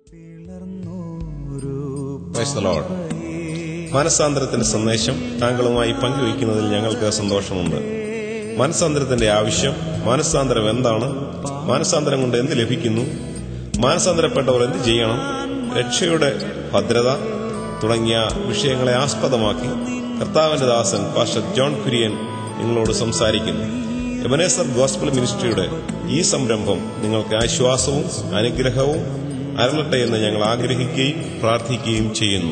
Praise the Lord. മനസ്സാന്തരത്തിന്റെ സന്ദേശം താങ്കളുമായി പങ്കുവയ്ക്കുന്നതിൽ ഞങ്ങൾക്ക് സന്തോഷമുണ്ട് മനസ്സാന്തരത്തിന്റെ ആവശ്യം മനസ്സാന്തരം എന്താണ് മനസ്സാന്തരം കൊണ്ട് എന്ത് ലഭിക്കുന്നു മനസ്സാന്തരപ്പെട്ടവർ എന്ത് ചെയ്യണം രക്ഷയുടെ ഭദ്രത തുടങ്ങിയ വിഷയങ്ങളെ ആസ്പദമാക്കി കർത്താവിന്റെ ദാസൻ പാസ്റ്റർ ജോൺ കുര്യൻ നിങ്ങളോട് സംസാരിക്കുന്നു എബനേസർ ഗോസ്ബൽ മിനിസ്ട്രിയുടെ ഈ സംരംഭം നിങ്ങൾക്ക് ആശ്വാസവും അനുഗ്രഹവും അരളട്ടെ എന്ന് ഞങ്ങൾ ആഗ്രഹിക്കുകയും പ്രാർത്ഥിക്കുകയും ചെയ്യുന്നു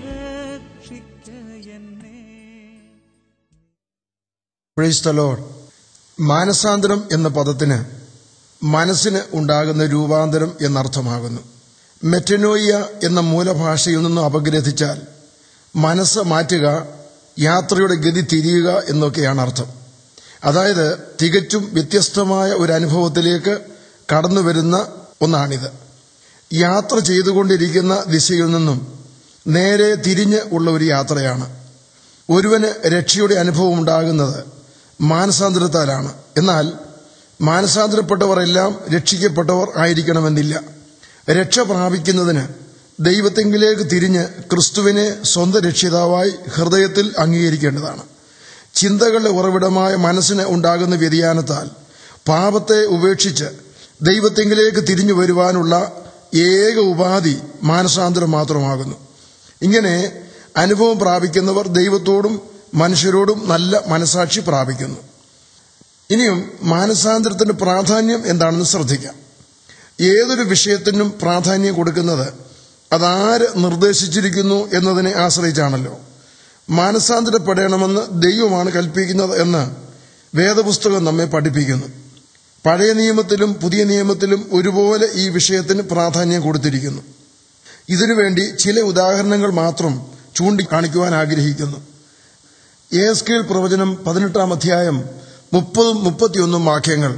പ്രൈസ് ദ ലോർഡ് മാനസാന്തരം എന്ന പദത്തിന് മനസ്സിന് ഉണ്ടാകുന്ന രൂപാന്തരം എന്നർത്ഥമാകുന്നു മെറ്റനോയിയ എന്ന മൂലഭാഷയിൽ നിന്നും അപഗ്രഥിച്ചാൽ മനസ്സ് മാറ്റുക യാത്രയുടെ ഗതി തിരിയുക എന്നൊക്കെയാണ് അർത്ഥം അതായത് തികച്ചും വ്യത്യസ്തമായ ഒരു അനുഭവത്തിലേക്ക് കടന്നു വരുന്ന ഒന്നാണിത് യാത്ര ചെയ്തുകൊണ്ടിരിക്കുന്ന ദിശയിൽ നിന്നും നേരെ തിരിഞ്ഞ് ഉള്ള ഒരു യാത്രയാണ് ഒരുവന് രക്ഷയുടെ അനുഭവം ഉണ്ടാകുന്നത് മാനസാന്തരത്താലാണ് എന്നാൽ മാനസാന്തരപ്പെട്ടവരെല്ലാം രക്ഷിക്കപ്പെട്ടവർ ആയിരിക്കണമെന്നില്ല രക്ഷ പ്രാപിക്കുന്നതിന് ദൈവത്തെങ്കിലേക്ക് തിരിഞ്ഞ് ക്രിസ്തുവിനെ സ്വന്തം രക്ഷിതാവായി ഹൃദയത്തിൽ അംഗീകരിക്കേണ്ടതാണ് ചിന്തകളുടെ ഉറവിടമായ മനസ്സിന് ഉണ്ടാകുന്ന വ്യതിയാനത്താൽ പാപത്തെ ഉപേക്ഷിച്ച് ദൈവത്തെങ്കിലേക്ക് തിരിഞ്ഞു വരുവാനുള്ള ഏക ഉപാധി മാനസാന്തരം മാത്രമാകുന്നു ഇങ്ങനെ അനുഭവം പ്രാപിക്കുന്നവർ ദൈവത്തോടും മനുഷ്യരോടും നല്ല മനസാക്ഷി പ്രാപിക്കുന്നു ഇനിയും മാനസാന്തരത്തിന്റെ പ്രാധാന്യം എന്താണെന്ന് ശ്രദ്ധിക്കാം ഏതൊരു വിഷയത്തിനും പ്രാധാന്യം കൊടുക്കുന്നത് അതാര് നിർദ്ദേശിച്ചിരിക്കുന്നു എന്നതിനെ ആശ്രയിച്ചാണല്ലോ മാനസാന്തരപ്പെടണമെന്ന് ദൈവമാണ് കൽപ്പിക്കുന്നത് എന്ന് വേദപുസ്തകം നമ്മെ പഠിപ്പിക്കുന്നു പഴയ നിയമത്തിലും പുതിയ നിയമത്തിലും ഒരുപോലെ ഈ വിഷയത്തിന് പ്രാധാന്യം കൊടുത്തിരിക്കുന്നു ഇതിനുവേണ്ടി ചില ഉദാഹരണങ്ങൾ മാത്രം ചൂണ്ടിക്കാണിക്കുവാൻ ആഗ്രഹിക്കുന്നു ഏസ്കേൽ പ്രവചനം പതിനെട്ടാം അധ്യായം മുപ്പതും മുപ്പത്തിയൊന്നും വാക്യങ്ങൾ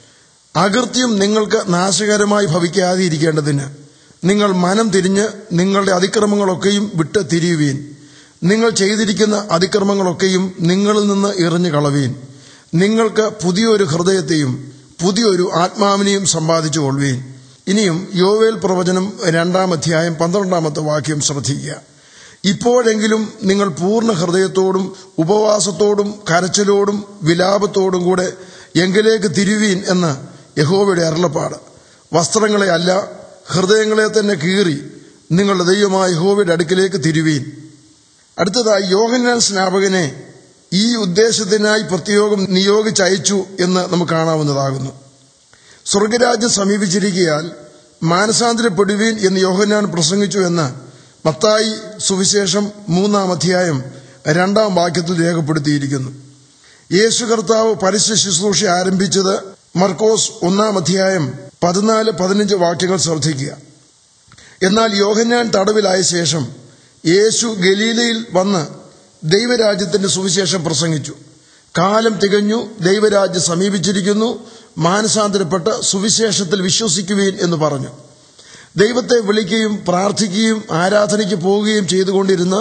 അകൃത്യം നിങ്ങൾക്ക് നാശകരമായി ഭവിക്കാതെ ഇരിക്കേണ്ടതിന് നിങ്ങൾ മനം തിരിഞ്ഞ് നിങ്ങളുടെ അതിക്രമങ്ങളൊക്കെയും വിട്ട് തിരിയുവീൻ നിങ്ങൾ ചെയ്തിരിക്കുന്ന അതിക്രമങ്ങളൊക്കെയും നിങ്ങളിൽ നിന്ന് എറിഞ്ഞു കളവീൻ നിങ്ങൾക്ക് പുതിയൊരു ഹൃദയത്തെയും പുതിയൊരു ആത്മാവിനെയും സമ്പാദിച്ചു കൊള്ളുവീൻ ഇനിയും യോവേൽ പ്രവചനം രണ്ടാം അധ്യായം പന്ത്രണ്ടാമത്തെ വാക്യം ശ്രദ്ധിക്കുക ഇപ്പോഴെങ്കിലും നിങ്ങൾ പൂർണ്ണ ഹൃദയത്തോടും ഉപവാസത്തോടും കരച്ചിലോടും വിലാപത്തോടും കൂടെ എങ്കിലേക്ക് തിരുവീൻ എന്ന് യഹോവയുടെ അരുളപ്പാട് വസ്ത്രങ്ങളെ അല്ല ഹൃദയങ്ങളെ തന്നെ കീറി നിങ്ങളുടെ ദൈവമായ യഹോവയുടെ അടുക്കിലേക്ക് തിരുവീൻ അടുത്തതായി യോഹന്നാൻ സ്നാപകനെ ഈ ഉദ്ദേശത്തിനായി പ്രത്യേകം നിയോഗിച്ചയച്ചു എന്ന് നമുക്ക് കാണാവുന്നതാകുന്നു സ്വർഗരാജ്യം സമീപിച്ചിരിക്കയാൽ മാനസാന്തരപ്പെടുവീൻ എന്ന് യോഹന്നാൻ പ്രസംഗിച്ചു എന്ന് മത്തായി സുവിശേഷം മൂന്നാം അധ്യായം രണ്ടാം വാക്യത്തിൽ രേഖപ്പെടുത്തിയിരിക്കുന്നു യേശു കർത്താവ് പരസ്യ ശുശ്രൂഷ ആരംഭിച്ചത് മർക്കോസ് ഒന്നാം അധ്യായം പതിനാല് പതിനഞ്ച് വാക്യങ്ങൾ ശ്രദ്ധിക്കുക എന്നാൽ യോഹന്നാൻ തടവിലായ ശേഷം യേശു ഗലീലയിൽ വന്ന് ദൈവരാജ്യത്തിന്റെ സുവിശേഷം പ്രസംഗിച്ചു കാലം തികഞ്ഞു ദൈവരാജ്യം സമീപിച്ചിരിക്കുന്നു മാനസാന്തരപ്പെട്ട് സുവിശേഷത്തിൽ വിശ്വസിക്കുവീൻ എന്ന് പറഞ്ഞു ദൈവത്തെ വിളിക്കുകയും പ്രാർത്ഥിക്കുകയും ആരാധനയ്ക്ക് പോവുകയും ചെയ്തുകൊണ്ടിരുന്ന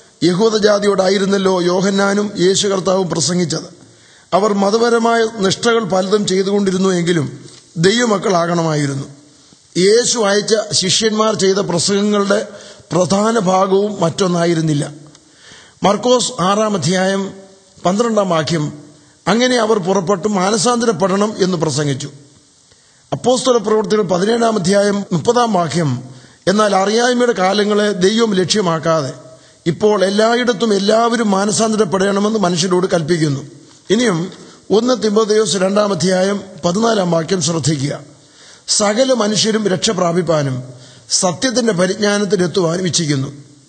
യഹൂദജാതിയോടായിരുന്നല്ലോ യോഹന്നാനും യേശു കർത്താവും പ്രസംഗിച്ചത് അവർ മതപരമായ നിഷ്ഠകൾ പലതും ചെയ്തുകൊണ്ടിരുന്നു എങ്കിലും ദൈവമക്കളാകണമായിരുന്നു യേശു അയച്ച ശിഷ്യന്മാർ ചെയ്ത പ്രസംഗങ്ങളുടെ പ്രധാന ഭാഗവും മറ്റൊന്നായിരുന്നില്ല മർക്കോസ് ആറാം അധ്യായം പന്ത്രണ്ടാം വാക്യം അങ്ങനെ അവർ പുറപ്പെട്ടു മാനസാന്തരപ്പെടണം എന്ന് പ്രസംഗിച്ചു അപ്പോസ്തല പ്രവർത്തികൾ പതിനേഴാം അധ്യായം മുപ്പതാം വാക്യം എന്നാൽ അറിയായ്മയുടെ കാലങ്ങളെ ദൈവം ലക്ഷ്യമാക്കാതെ ഇപ്പോൾ എല്ലായിടത്തും എല്ലാവരും മാനസാന്തരപ്പെടണമെന്ന് മനുഷ്യരോട് കൽപ്പിക്കുന്നു ഇനിയും ഒന്ന് തിമ്പോദയോസ് രണ്ടാം അധ്യായം പതിനാലാം വാക്യം ശ്രദ്ധിക്കുക സകല മനുഷ്യരും രക്ഷ പ്രാപിപ്പാനും സത്യത്തിന്റെ പരിജ്ഞാനത്തിലെത്തുവാനും ഇച്ഛിക്കുന്നു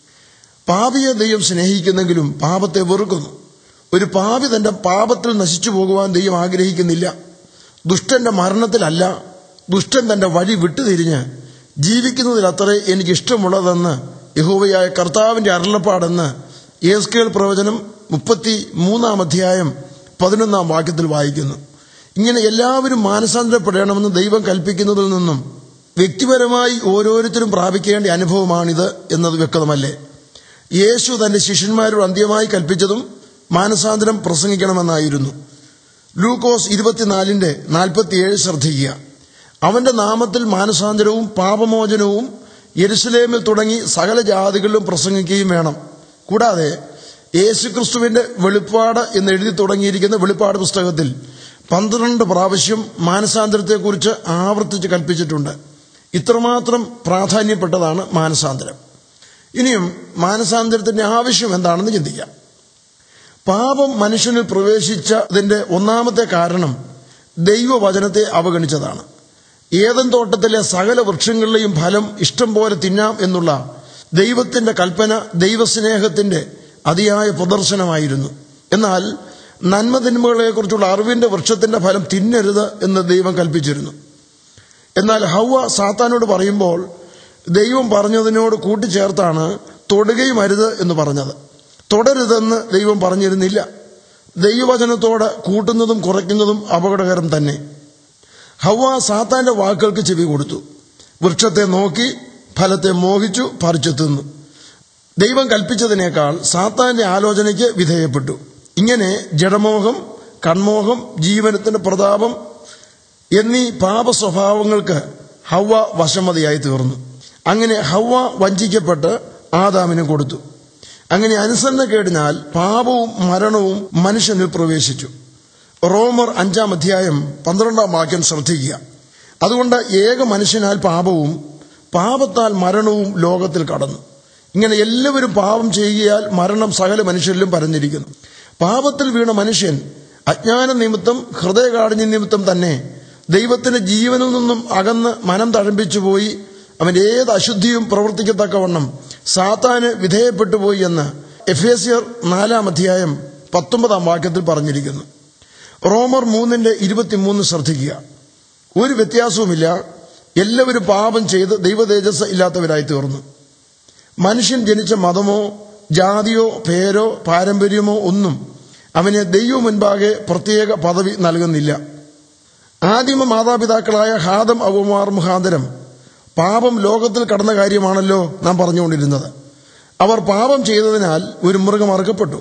പാപിയെ ദൈവം സ്നേഹിക്കുന്നെങ്കിലും പാപത്തെ വെറുക്കുന്നു ഒരു പാപി തന്റെ പാപത്തിൽ നശിച്ചു പോകുവാൻ ദൈവം ആഗ്രഹിക്കുന്നില്ല ദുഷ്ടന്റെ മരണത്തിലല്ല ദുഷ്ടൻ തന്റെ വഴി വിട്ടുതിരിഞ്ഞ് ജീവിക്കുന്നതിലത്രേ എനിക്ക് ഇഷ്ടമുള്ളതെന്ന് യഹോവയായ കർത്താവിന്റെ അരുളപ്പാടെന്ന് ഏസ്കേൽ പ്രവചനം മുപ്പത്തി മൂന്നാം അധ്യായം പതിനൊന്നാം വാക്യത്തിൽ വായിക്കുന്നു ഇങ്ങനെ എല്ലാവരും മാനസാന്തരപ്പെടണമെന്ന് ദൈവം കൽപ്പിക്കുന്നതിൽ നിന്നും വ്യക്തിപരമായി ഓരോരുത്തരും പ്രാപിക്കേണ്ട അനുഭവമാണിത് എന്നത് വ്യക്തമല്ലേ യേശു തന്റെ ശിഷ്യന്മാരോട് അന്ത്യമായി കൽപ്പിച്ചതും മാനസാന്തരം പ്രസംഗിക്കണമെന്നായിരുന്നു ലൂക്കോസ് ഇരുപത്തിനാലിന്റെ നാൽപ്പത്തിയേഴ് ശ്രദ്ധിക്കുക അവന്റെ നാമത്തിൽ മാനസാന്തരവും പാപമോചനവും യെരുസലേമിൽ തുടങ്ങി സകല ജാതികളിലും പ്രസംഗിക്കുകയും വേണം കൂടാതെ യേശുക്രിസ്തുവിന്റെ വെളിപ്പാട് എന്ന് എഴുതി തുടങ്ങിയിരിക്കുന്ന വെളിപ്പാട് പുസ്തകത്തിൽ പന്ത്രണ്ട് പ്രാവശ്യം മാനസാന്തരത്തെക്കുറിച്ച് ആവർത്തിച്ച് കൽപ്പിച്ചിട്ടുണ്ട് ഇത്രമാത്രം പ്രാധാന്യപ്പെട്ടതാണ് മാനസാന്തരം ഇനിയും മാനസാന്തരത്തിന്റെ ആവശ്യം എന്താണെന്ന് ചിന്തിക്കാം പാപം മനുഷ്യനിൽ പ്രവേശിച്ചതിന്റെ ഒന്നാമത്തെ കാരണം ദൈവവചനത്തെ അവഗണിച്ചതാണ് ഏതൻ തോട്ടത്തിലെ സകല വൃക്ഷങ്ങളിലെയും ഫലം ഇഷ്ടം പോലെ തിന്നാം എന്നുള്ള ദൈവത്തിന്റെ കൽപ്പന ദൈവസ്നേഹത്തിന്റെ അതിയായ പ്രദർശനമായിരുന്നു എന്നാൽ നന്മതിന്മകളെക്കുറിച്ചുള്ള അറിവിന്റെ വൃക്ഷത്തിന്റെ ഫലം തിന്നരുത് എന്ന് ദൈവം കൽപ്പിച്ചിരുന്നു എന്നാൽ ഹൗവ സാത്താനോട് പറയുമ്പോൾ ദൈവം പറഞ്ഞതിനോട് കൂട്ടിച്ചേർത്താണ് തൊടുകയും അരുത് എന്ന് പറഞ്ഞത് തുടരുതെന്ന് ദൈവം പറഞ്ഞിരുന്നില്ല ദൈവവചനത്തോട് കൂട്ടുന്നതും കുറയ്ക്കുന്നതും അപകടകരം തന്നെ ഹവ സാത്താന്റെ വാക്കുകൾക്ക് ചെവി കൊടുത്തു വൃക്ഷത്തെ നോക്കി ഫലത്തെ മോഹിച്ചു പറിച്ചു തിന്നു ദൈവം കൽപ്പിച്ചതിനേക്കാൾ സാത്താന്റെ ആലോചനയ്ക്ക് വിധേയപ്പെട്ടു ഇങ്ങനെ ജഡമോഹം കൺമോഹം ജീവനത്തിന്റെ പ്രതാപം എന്നീ പാപ സ്വഭാവങ്ങൾക്ക് ഹവ്വ വശമതിയായി തീർന്നു അങ്ങനെ ഹവ്വ വഞ്ചിക്കപ്പെട്ട് ആദാമിന് കൊടുത്തു അങ്ങനെ അനുസരണക്കേടിനാൽ പാപവും മരണവും മനുഷ്യനിൽ പ്രവേശിച്ചു റോമർ അഞ്ചാം അധ്യായം പന്ത്രണ്ടാം വാക്യം ശ്രദ്ധിക്കുക അതുകൊണ്ട് ഏക മനുഷ്യനാൽ പാപവും പാപത്താൽ മരണവും ലോകത്തിൽ കടന്നു ഇങ്ങനെ എല്ലാവരും പാപം ചെയ്യുകയാൽ മരണം സകല മനുഷ്യരിലും പരന്നിരിക്കുന്നു പാപത്തിൽ വീണ മനുഷ്യൻ അജ്ഞാന നിമിത്തം ഹൃദയകാഠിന്യ നിമിത്തം തന്നെ ദൈവത്തിന്റെ ജീവനിൽ നിന്നും അകന്ന് മനം തഴമ്പിച്ചു പോയി അവൻ ഏത് അശുദ്ധിയും പ്രവർത്തിക്കത്തക്കവണ്ണം സാത്താന് വിധേയപ്പെട്ടു പോയി എന്ന് എഫേസിയർ നാലാം അധ്യായം പത്തൊമ്പതാം വാക്യത്തിൽ പറഞ്ഞിരിക്കുന്നു റോമർ മൂന്നിന്റെ ഇരുപത്തിമൂന്ന് ശ്രദ്ധിക്കുക ഒരു വ്യത്യാസവുമില്ല എല്ലാവരും പാപം ചെയ്ത് ദൈവതേജസ് ഇല്ലാത്തവരായി തീർന്നു മനുഷ്യൻ ജനിച്ച മതമോ ജാതിയോ പേരോ പാരമ്പര്യമോ ഒന്നും അവന് ദൈവം മുൻപാകെ പ്രത്യേക പദവി നൽകുന്നില്ല ആദിമ മാതാപിതാക്കളായ ഹാദം അവമാർ മുഖാന്തരം പാപം ലോകത്തിൽ കടന്ന കാര്യമാണല്ലോ നാം പറഞ്ഞുകൊണ്ടിരുന്നത് അവർ പാപം ചെയ്തതിനാൽ ഒരു മൃഗം അറുക്കപ്പെട്ടു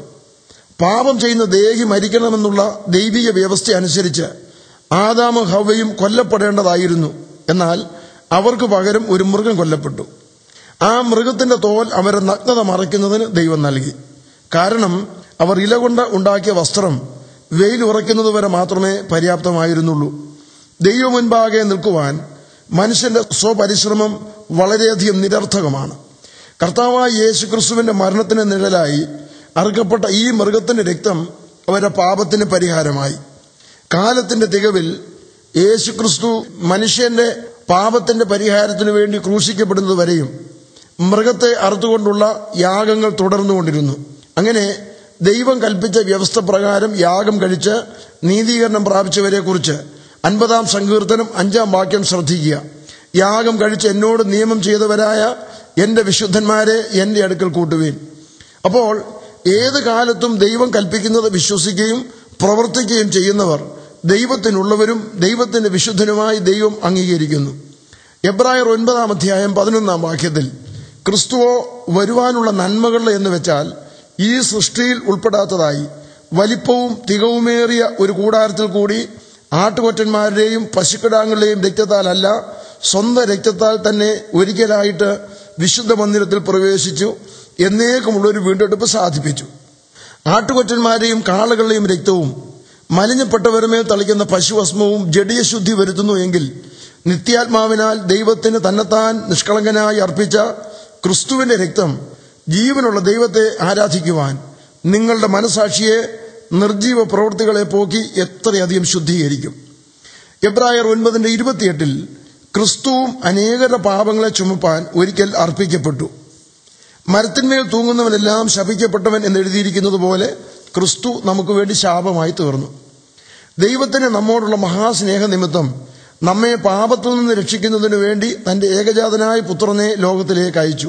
പാപം ചെയ്യുന്ന ദേഹി മരിക്കണമെന്നുള്ള ദൈവിക വ്യവസ്ഥ അനുസരിച്ച് ആദാമും ഹവയും കൊല്ലപ്പെടേണ്ടതായിരുന്നു എന്നാൽ അവർക്ക് പകരം ഒരു മൃഗം കൊല്ലപ്പെട്ടു ആ മൃഗത്തിന്റെ തോൽ അവരെ നഗ്നത മറയ്ക്കുന്നതിന് ദൈവം നൽകി കാരണം അവർ ഇല കൊണ്ട് ഉണ്ടാക്കിയ വസ്ത്രം വെയിൽ ഉറയ്ക്കുന്നത് വരെ മാത്രമേ പര്യാപ്തമായിരുന്നുള്ളൂ ദൈവം മുൻപാകെ നിൽക്കുവാൻ മനുഷ്യന്റെ സ്വപരിശ്രമം വളരെയധികം നിരർത്ഥകമാണ് കർത്താവായ യേശു ക്രിസ്തുവിന്റെ മരണത്തിന് നിഴലായി അറുക്കപ്പെട്ട ഈ മൃഗത്തിന്റെ രക്തം അവരുടെ പാപത്തിന് പരിഹാരമായി കാലത്തിന്റെ തികവിൽ യേശു ക്രിസ്തു മനുഷ്യന്റെ പാപത്തിന്റെ പരിഹാരത്തിനു വേണ്ടി ക്രൂശിക്കപ്പെടുന്നത് വരെയും മൃഗത്തെ അറുത്തുകൊണ്ടുള്ള യാഗങ്ങൾ തുടർന്നുകൊണ്ടിരുന്നു അങ്ങനെ ദൈവം കൽപ്പിച്ച വ്യവസ്ഥ പ്രകാരം യാഗം കഴിച്ച് നീതീകരണം പ്രാപിച്ചവരെ കുറിച്ച് അൻപതാം സങ്കീർത്തനം അഞ്ചാം വാക്യം ശ്രദ്ധിക്കുക യാഗം കഴിച്ച് എന്നോട് നിയമം ചെയ്തവരായ എന്റെ വിശുദ്ധന്മാരെ എന്റെ അടുക്കൽ കൂട്ടുവീൻ അപ്പോൾ ഏത് കാലത്തും ദൈവം കൽപ്പിക്കുന്നത് വിശ്വസിക്കുകയും പ്രവർത്തിക്കുകയും ചെയ്യുന്നവർ ദൈവത്തിനുള്ളവരും ദൈവത്തിന്റെ വിശുദ്ധനുമായി ദൈവം അംഗീകരിക്കുന്നു എബ്രായർ ഒൻപതാം അധ്യായം പതിനൊന്നാം വാക്യത്തിൽ ക്രിസ്തുവോ വരുവാനുള്ള നന്മകൾ എന്ന് വെച്ചാൽ ഈ സൃഷ്ടിയിൽ ഉൾപ്പെടാത്തതായി വലിപ്പവും തികവുമേറിയ ഒരു കൂടാരത്തിൽ കൂടി ആട്ടുകൊറ്റന്മാരുടെയും പശുക്കിടാങ്ങളുടെയും രക്തത്താലല്ല സ്വന്തം രക്തത്താൽ തന്നെ ഒരിക്കലായിട്ട് വിശുദ്ധ മന്ദിരത്തിൽ പ്രവേശിച്ചു എന്നേക്കുമുള്ളൊരു വീണ്ടെടുപ്പ് സാധിപ്പിച്ചു ആട്ടുകൊറ്റന്മാരെയും കാളകളുടെയും രക്തവും മലിഞ്ഞപ്പെട്ടവരുമേൽ തളിക്കുന്ന പശുഭസ്മവും ജഡീയശുദ്ധി വരുത്തുന്നു എങ്കിൽ നിത്യാത്മാവിനാൽ ദൈവത്തിന് തന്നെത്താൻ നിഷ്കളങ്കനായി അർപ്പിച്ച ക്രിസ്തുവിന്റെ രക്തം ജീവനുള്ള ദൈവത്തെ ആരാധിക്കുവാൻ നിങ്ങളുടെ മനസാക്ഷിയെ നിർജീവ പ്രവൃത്തികളെ പോക്കി എത്രയധികം ശുദ്ധീകരിക്കും എബ്രായർ ഒൻപതിന്റെ ഇരുപത്തിയെട്ടിൽ ക്രിസ്തുവും അനേകരുടെ പാപങ്ങളെ ചുമപ്പാൻ ഒരിക്കൽ അർപ്പിക്കപ്പെട്ടു മരത്തിന്മേൽ തൂങ്ങുന്നവനെല്ലാം ശപിക്കപ്പെട്ടവൻ എന്ന് എഴുതിയിരിക്കുന്നത് പോലെ ക്രിസ്തു നമുക്ക് വേണ്ടി ശാപമായി തീർന്നു ദൈവത്തിന് നമ്മോടുള്ള മഹാസ്നേഹ നിമിത്തം നമ്മെ പാപത്തിൽ നിന്ന് രക്ഷിക്കുന്നതിനു വേണ്ടി തന്റെ ഏകജാതനായ പുത്രനെ ലോകത്തിലേക്ക് അയച്ചു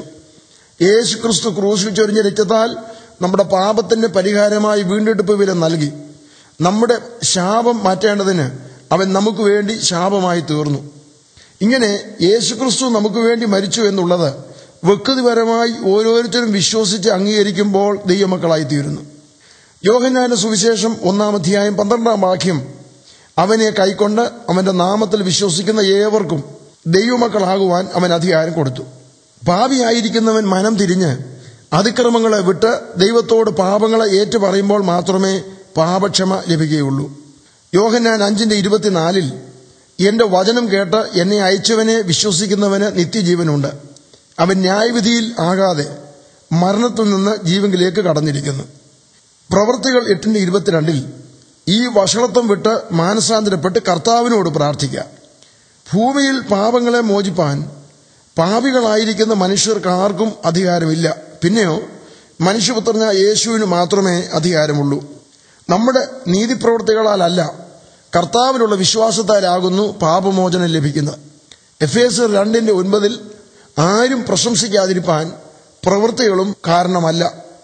യേശു ക്രിസ്തു ക്രൂശിൽ ചൊരിഞ്ഞ രക്തത്താൽ നമ്മുടെ പാപത്തിന് പരിഹാരമായി വീണ്ടെടുപ്പ് വില നൽകി നമ്മുടെ ശാപം മാറ്റേണ്ടതിന് അവൻ നമുക്ക് വേണ്ടി ശാപമായി തീർന്നു ഇങ്ങനെ യേശുക്രിസ്തു നമുക്ക് വേണ്ടി മരിച്ചു എന്നുള്ളത് വ്യക്തിപരമായി ഓരോരുത്തരും വിശ്വസിച്ച് അംഗീകരിക്കുമ്പോൾ ദൈവമക്കളായി തീരുന്നു യോഹന്നാന്റെ സുവിശേഷം ഒന്നാം അധ്യായം പന്ത്രണ്ടാം വാക്യം അവനെ കൈക്കൊണ്ട് അവന്റെ നാമത്തിൽ വിശ്വസിക്കുന്ന ഏവർക്കും ദൈവമക്കളാകുവാൻ അവൻ അധികാരം കൊടുത്തു പാപിയായിരിക്കുന്നവൻ മനം തിരിഞ്ഞ് അതിക്രമങ്ങളെ വിട്ട് ദൈവത്തോട് പാപങ്ങളെ ഏറ്റു പറയുമ്പോൾ മാത്രമേ പാപക്ഷമ ലഭിക്കുകയുള്ളൂ യോഹന്നാൻ അഞ്ചിന്റെ ഇരുപത്തിനാലിൽ എന്റെ വചനം കേട്ട് എന്നെ അയച്ചവനെ വിശ്വസിക്കുന്നവന് നിത്യജീവനുണ്ട് അവൻ ന്യായവിധിയിൽ ആകാതെ മരണത്തിൽ നിന്ന് ജീവങ്കിലേക്ക് കടന്നിരിക്കുന്നു പ്രവൃത്തികൾ എട്ടിന്റെ ഇരുപത്തിരണ്ടിൽ ഈ വഷളത്വം വിട്ട് മാനസാന്തരപ്പെട്ട് കർത്താവിനോട് പ്രാർത്ഥിക്കുക ഭൂമിയിൽ പാപങ്ങളെ മോചിപ്പാൻ പാപികളായിരിക്കുന്ന മനുഷ്യർക്ക് ആർക്കും അധികാരമില്ല പിന്നെയോ മനുഷ്യപുത്രന യേശുവിന് മാത്രമേ അധികാരമുള്ളൂ നമ്മുടെ നീതിപ്രവൃത്തികളാലല്ല കർത്താവിനുള്ള വിശ്വാസത്താലാകുന്നു പാപമോചനം ലഭിക്കുന്നത് എഫ് എസ് രണ്ടിന്റെ ഒൻപതിൽ ആരും പ്രശംസിക്കാതിരിപ്പാൻ പ്രവൃത്തികളും കാരണമല്ല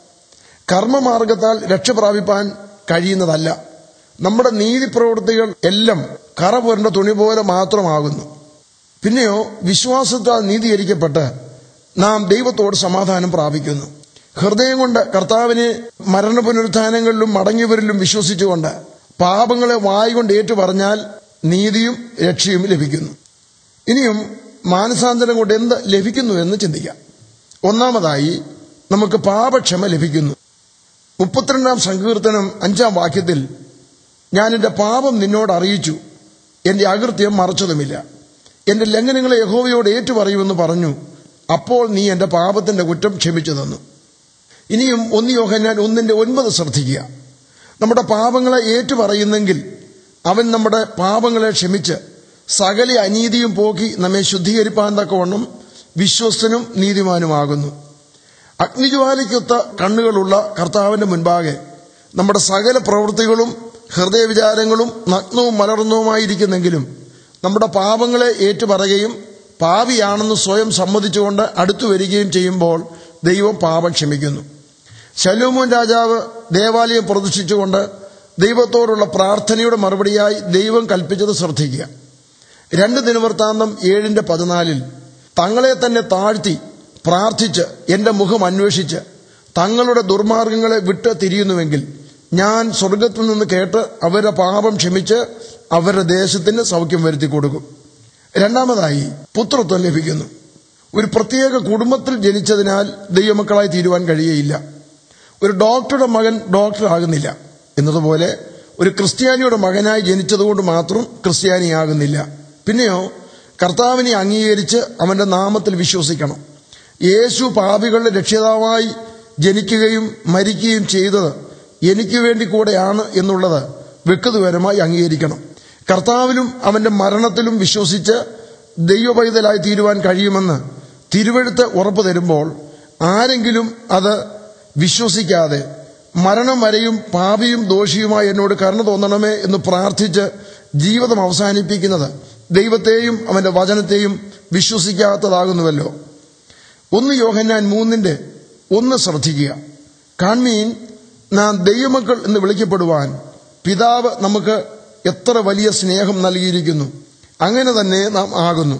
കർമ്മമാർഗത്താൽ രക്ഷപ്രാപിപ്പാൻ കഴിയുന്നതല്ല നമ്മുടെ നീതിപ്രവൃത്തികൾ എല്ലാം കറ പുരണ്ട തുണി പോലെ മാത്രമാകുന്നു പിന്നെയോ വിശ്വാസത്താൽ നീതീകരിക്കപ്പെട്ട് നാം ദൈവത്തോട് സമാധാനം പ്രാപിക്കുന്നു ഹൃദയം കൊണ്ട് കർത്താവിനെ മരണ പുനരുത്ഥാനങ്ങളിലും മടങ്ങിയവരിലും വിശ്വസിച്ചുകൊണ്ട് പാപങ്ങളെ വായി കൊണ്ട് ഏറ്റു പറഞ്ഞാൽ നീതിയും രക്ഷയും ലഭിക്കുന്നു ഇനിയും മാനസാന്തരം കൊണ്ട് എന്ത് ലഭിക്കുന്നു എന്ന് ചിന്തിക്കാം ഒന്നാമതായി നമുക്ക് പാപക്ഷമ ലഭിക്കുന്നു മുപ്പത്തിരണ്ടാം സങ്കീർത്തനം അഞ്ചാം വാക്യത്തിൽ ഞാൻ എന്റെ പാപം നിന്നോട് അറിയിച്ചു എന്റെ അകൃത്യം മറച്ചതുമില്ല എന്റെ ലംഘനങ്ങളെ യഹോവയോട് ഏറ്റുപറയുമെന്ന് പറഞ്ഞു അപ്പോൾ നീ എന്റെ പാപത്തിന്റെ കുറ്റം ക്ഷമിച്ചു തന്നു ഇനിയും ഒന്ന് യോഹന്നാൻ ഒന്നിന്റെ ഒൻപത് ശ്രദ്ധിക്കുക നമ്മുടെ പാപങ്ങളെ ഏറ്റുപറയുന്നെങ്കിൽ അവൻ നമ്മുടെ പാപങ്ങളെ ക്ഷമിച്ച് സകല അനീതിയും പോക്കി നമ്മെ ശുദ്ധീകരിപ്പാൻ തക്കവണ്ണം വിശ്വസ്തനും നീതിമാനുമാകുന്നു അഗ്നിജ്വാലയ്ക്കൊത്ത കണ്ണുകളുള്ള കർത്താവിന്റെ മുൻപാകെ നമ്മുടെ സകല പ്രവൃത്തികളും ഹൃദയവിചാരങ്ങളും നഗ്നവും മലർന്നവുമായിരിക്കുന്നെങ്കിലും നമ്മുടെ പാപങ്ങളെ ഏറ്റുപറയുകയും പാപിയാണെന്ന് സ്വയം സമ്മതിച്ചുകൊണ്ട് അടുത്തു വരികയും ചെയ്യുമ്പോൾ ദൈവം പാപം ക്ഷമിക്കുന്നു ശലോമോൻ രാജാവ് ദേവാലയം പ്രദർശിച്ചുകൊണ്ട് ദൈവത്തോടുള്ള പ്രാർത്ഥനയുടെ മറുപടിയായി ദൈവം കൽപ്പിച്ചത് ശ്രദ്ധിക്കുക രണ്ട് ദിനവൃത്താന്തം ഏഴിന്റെ പതിനാലിൽ തങ്ങളെ തന്നെ താഴ്ത്തി പ്രാർത്ഥിച്ച് എന്റെ മുഖം അന്വേഷിച്ച് തങ്ങളുടെ ദുർമാർഗങ്ങളെ വിട്ട് തിരിയുന്നുവെങ്കിൽ ഞാൻ സ്വർഗത്തിൽ നിന്ന് കേട്ട് അവരുടെ പാപം ക്ഷമിച്ച് അവരുടെ ദേശത്തിന് സൗഖ്യം വരുത്തി കൊടുക്കും രണ്ടാമതായി പുത്രത്വം ലഭിക്കുന്നു ഒരു പ്രത്യേക കുടുംബത്തിൽ ജനിച്ചതിനാൽ ദൈവമക്കളായി തീരുവാൻ കഴിയുകയില്ല ഒരു ഡോക്ടറുടെ മകൻ ഡോക്ടർ ആകുന്നില്ല എന്നതുപോലെ ഒരു ക്രിസ്ത്യാനിയുടെ മകനായി ജനിച്ചതുകൊണ്ട് മാത്രം ക്രിസ്ത്യാനിയാകുന്നില്ല പിന്നെയോ കർത്താവിനെ അംഗീകരിച്ച് അവന്റെ നാമത്തിൽ വിശ്വസിക്കണം യേശു പാപികളുടെ രക്ഷിതാവായി ജനിക്കുകയും മരിക്കുകയും ചെയ്തത് എനിക്ക് വേണ്ടി കൂടെയാണ് എന്നുള്ളത് വ്യക്തിപരമായി അംഗീകരിക്കണം കർത്താവിലും അവന്റെ മരണത്തിലും വിശ്വസിച്ച് ദൈവപൈതലായി തീരുവാൻ കഴിയുമെന്ന് തിരുവഴുത്ത് ഉറപ്പു തരുമ്പോൾ ആരെങ്കിലും അത് വിശ്വസിക്കാതെ മരണം വരെയും പാപിയും ദോഷിയുമായി എന്നോട് കരുണ തോന്നണമേ എന്ന് പ്രാർത്ഥിച്ച് ജീവിതം അവസാനിപ്പിക്കുന്നത് ദൈവത്തെയും അവന്റെ വചനത്തെയും വിശ്വസിക്കാത്തതാകുന്നുവല്ലോ ഒന്ന് യോഹന്നാൻ മൂന്നിന്റെ ഒന്ന് ശ്രദ്ധിക്കുക കാൺമീൻ നാം ദൈവമക്കൾ എന്ന് വിളിക്കപ്പെടുവാൻ പിതാവ് നമുക്ക് എത്ര വലിയ സ്നേഹം നൽകിയിരിക്കുന്നു അങ്ങനെ തന്നെ നാം ആകുന്നു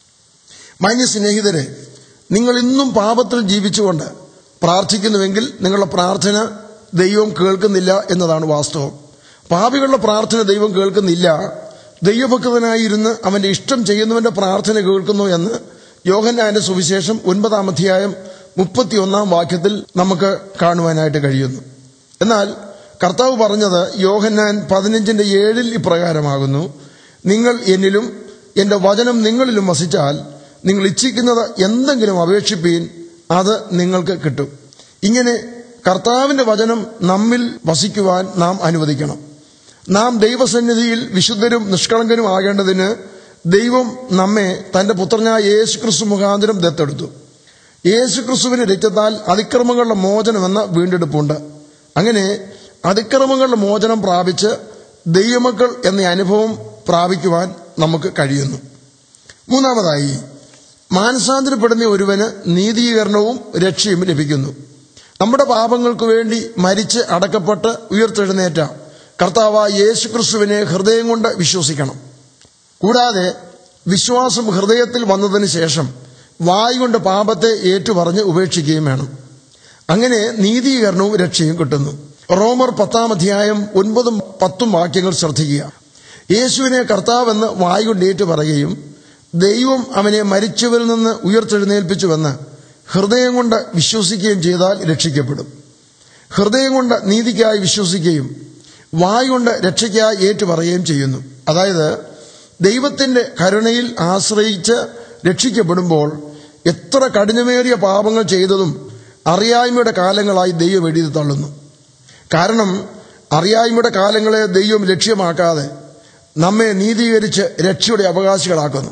മാന്യ സ്നേഹിതരെ നിങ്ങൾ ഇന്നും പാപത്തിൽ ജീവിച്ചുകൊണ്ട് പ്രാർത്ഥിക്കുന്നുവെങ്കിൽ നിങ്ങളുടെ പ്രാർത്ഥന ദൈവം കേൾക്കുന്നില്ല എന്നതാണ് വാസ്തവം പാപികളുടെ പ്രാർത്ഥന ദൈവം കേൾക്കുന്നില്ല ദൈവഭക്തനായിരുന്ന് അവന്റെ ഇഷ്ടം ചെയ്യുന്നവന്റെ പ്രാർത്ഥന കേൾക്കുന്നു എന്ന് യോഹന്നാന്റെ സുവിശേഷം ഒൻപതാം അധ്യായം മുപ്പത്തിയൊന്നാം വാക്യത്തിൽ നമുക്ക് കാണുവാനായിട്ട് കഴിയുന്നു എന്നാൽ കർത്താവ് പറഞ്ഞത് യോഹന്നാൻ പതിനഞ്ചിന്റെ ഏഴിൽ ഇപ്രകാരമാകുന്നു നിങ്ങൾ എന്നിലും എന്റെ വചനം നിങ്ങളിലും വസിച്ചാൽ നിങ്ങൾ ഇച്ഛിക്കുന്നത് എന്തെങ്കിലും അപേക്ഷിപ്പീൻ അത് നിങ്ങൾക്ക് കിട്ടും ഇങ്ങനെ കർത്താവിന്റെ വചനം നമ്മിൽ വസിക്കുവാൻ നാം അനുവദിക്കണം നാം ദൈവസന്നിധിയിൽ വിശുദ്ധരും നിഷ്കളങ്കരും ആകേണ്ടതിന് ദൈവം നമ്മെ തന്റെ പുത്രനായ യേശു ക്രിസ്തു മുഖാന്തരം ദത്തെടുത്തു യേശു ക്രിസ്തുവിന്റെ രക്തത്താൽ അതിക്രമങ്ങളുടെ മോചനമെന്ന വീണ്ടെടുപ്പുണ്ട് അങ്ങനെ അതിക്രമങ്ങളുടെ മോചനം പ്രാപിച്ച് ദൈവമക്കൾ എന്ന അനുഭവം പ്രാപിക്കുവാൻ നമുക്ക് കഴിയുന്നു മൂന്നാമതായി മാനസാന്തരപ്പെടുന്ന ഒരുവന് നീതീകരണവും രക്ഷയും ലഭിക്കുന്നു നമ്മുടെ പാപങ്ങൾക്ക് വേണ്ടി മരിച്ച് അടക്കപ്പെട്ട് ഉയർത്തെഴുന്നേറ്റ കർത്താവ് യേശു ക്രിസ്തുവിനെ ഹൃദയം കൊണ്ട് വിശ്വസിക്കണം കൂടാതെ വിശ്വാസം ഹൃദയത്തിൽ വന്നതിന് ശേഷം വായ് കൊണ്ട് പാപത്തെ ഏറ്റുപറഞ്ഞ് ഉപേക്ഷിക്കുകയും വേണം അങ്ങനെ നീതീകരണവും രക്ഷയും കിട്ടുന്നു റോമർ പത്താം അധ്യായം ഒൻപതും പത്തും വാക്യങ്ങൾ ശ്രദ്ധിക്കുക യേശുവിനെ കർത്താവെന്ന് വായ് കൊണ്ട് ഏറ്റു പറയുകയും ദൈവം അവനെ മരിച്ചവരിൽ നിന്ന് ഉയർത്തെഴുന്നേൽപ്പിച്ചുവെന്ന് ഹൃദയം കൊണ്ട് വിശ്വസിക്കുകയും ചെയ്താൽ രക്ഷിക്കപ്പെടും ഹൃദയം കൊണ്ട് നീതിക്കായി വിശ്വസിക്കുകയും വായ് കൊണ്ട് രക്ഷയ്ക്കായി ഏറ്റുപറയുകയും ചെയ്യുന്നു അതായത് ദൈവത്തിന്റെ കരുണയിൽ ആശ്രയിച്ച് രക്ഷിക്കപ്പെടുമ്പോൾ എത്ര കഠിനമേറിയ പാപങ്ങൾ ചെയ്തതും അറിയായ്മയുടെ കാലങ്ങളായി ദൈവം എഴുതി തള്ളുന്നു കാരണം അറിയായ്മയുടെ കാലങ്ങളെ ദൈവം ലക്ഷ്യമാക്കാതെ നമ്മെ നീതീകരിച്ച് രക്ഷയുടെ അവകാശികളാക്കുന്നു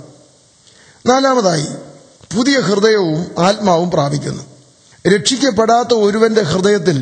നാലാമതായി പുതിയ ഹൃദയവും ആത്മാവും പ്രാപിക്കുന്നു രക്ഷിക്കപ്പെടാത്ത ഒരുവന്റെ ഹൃദയത്തിൽ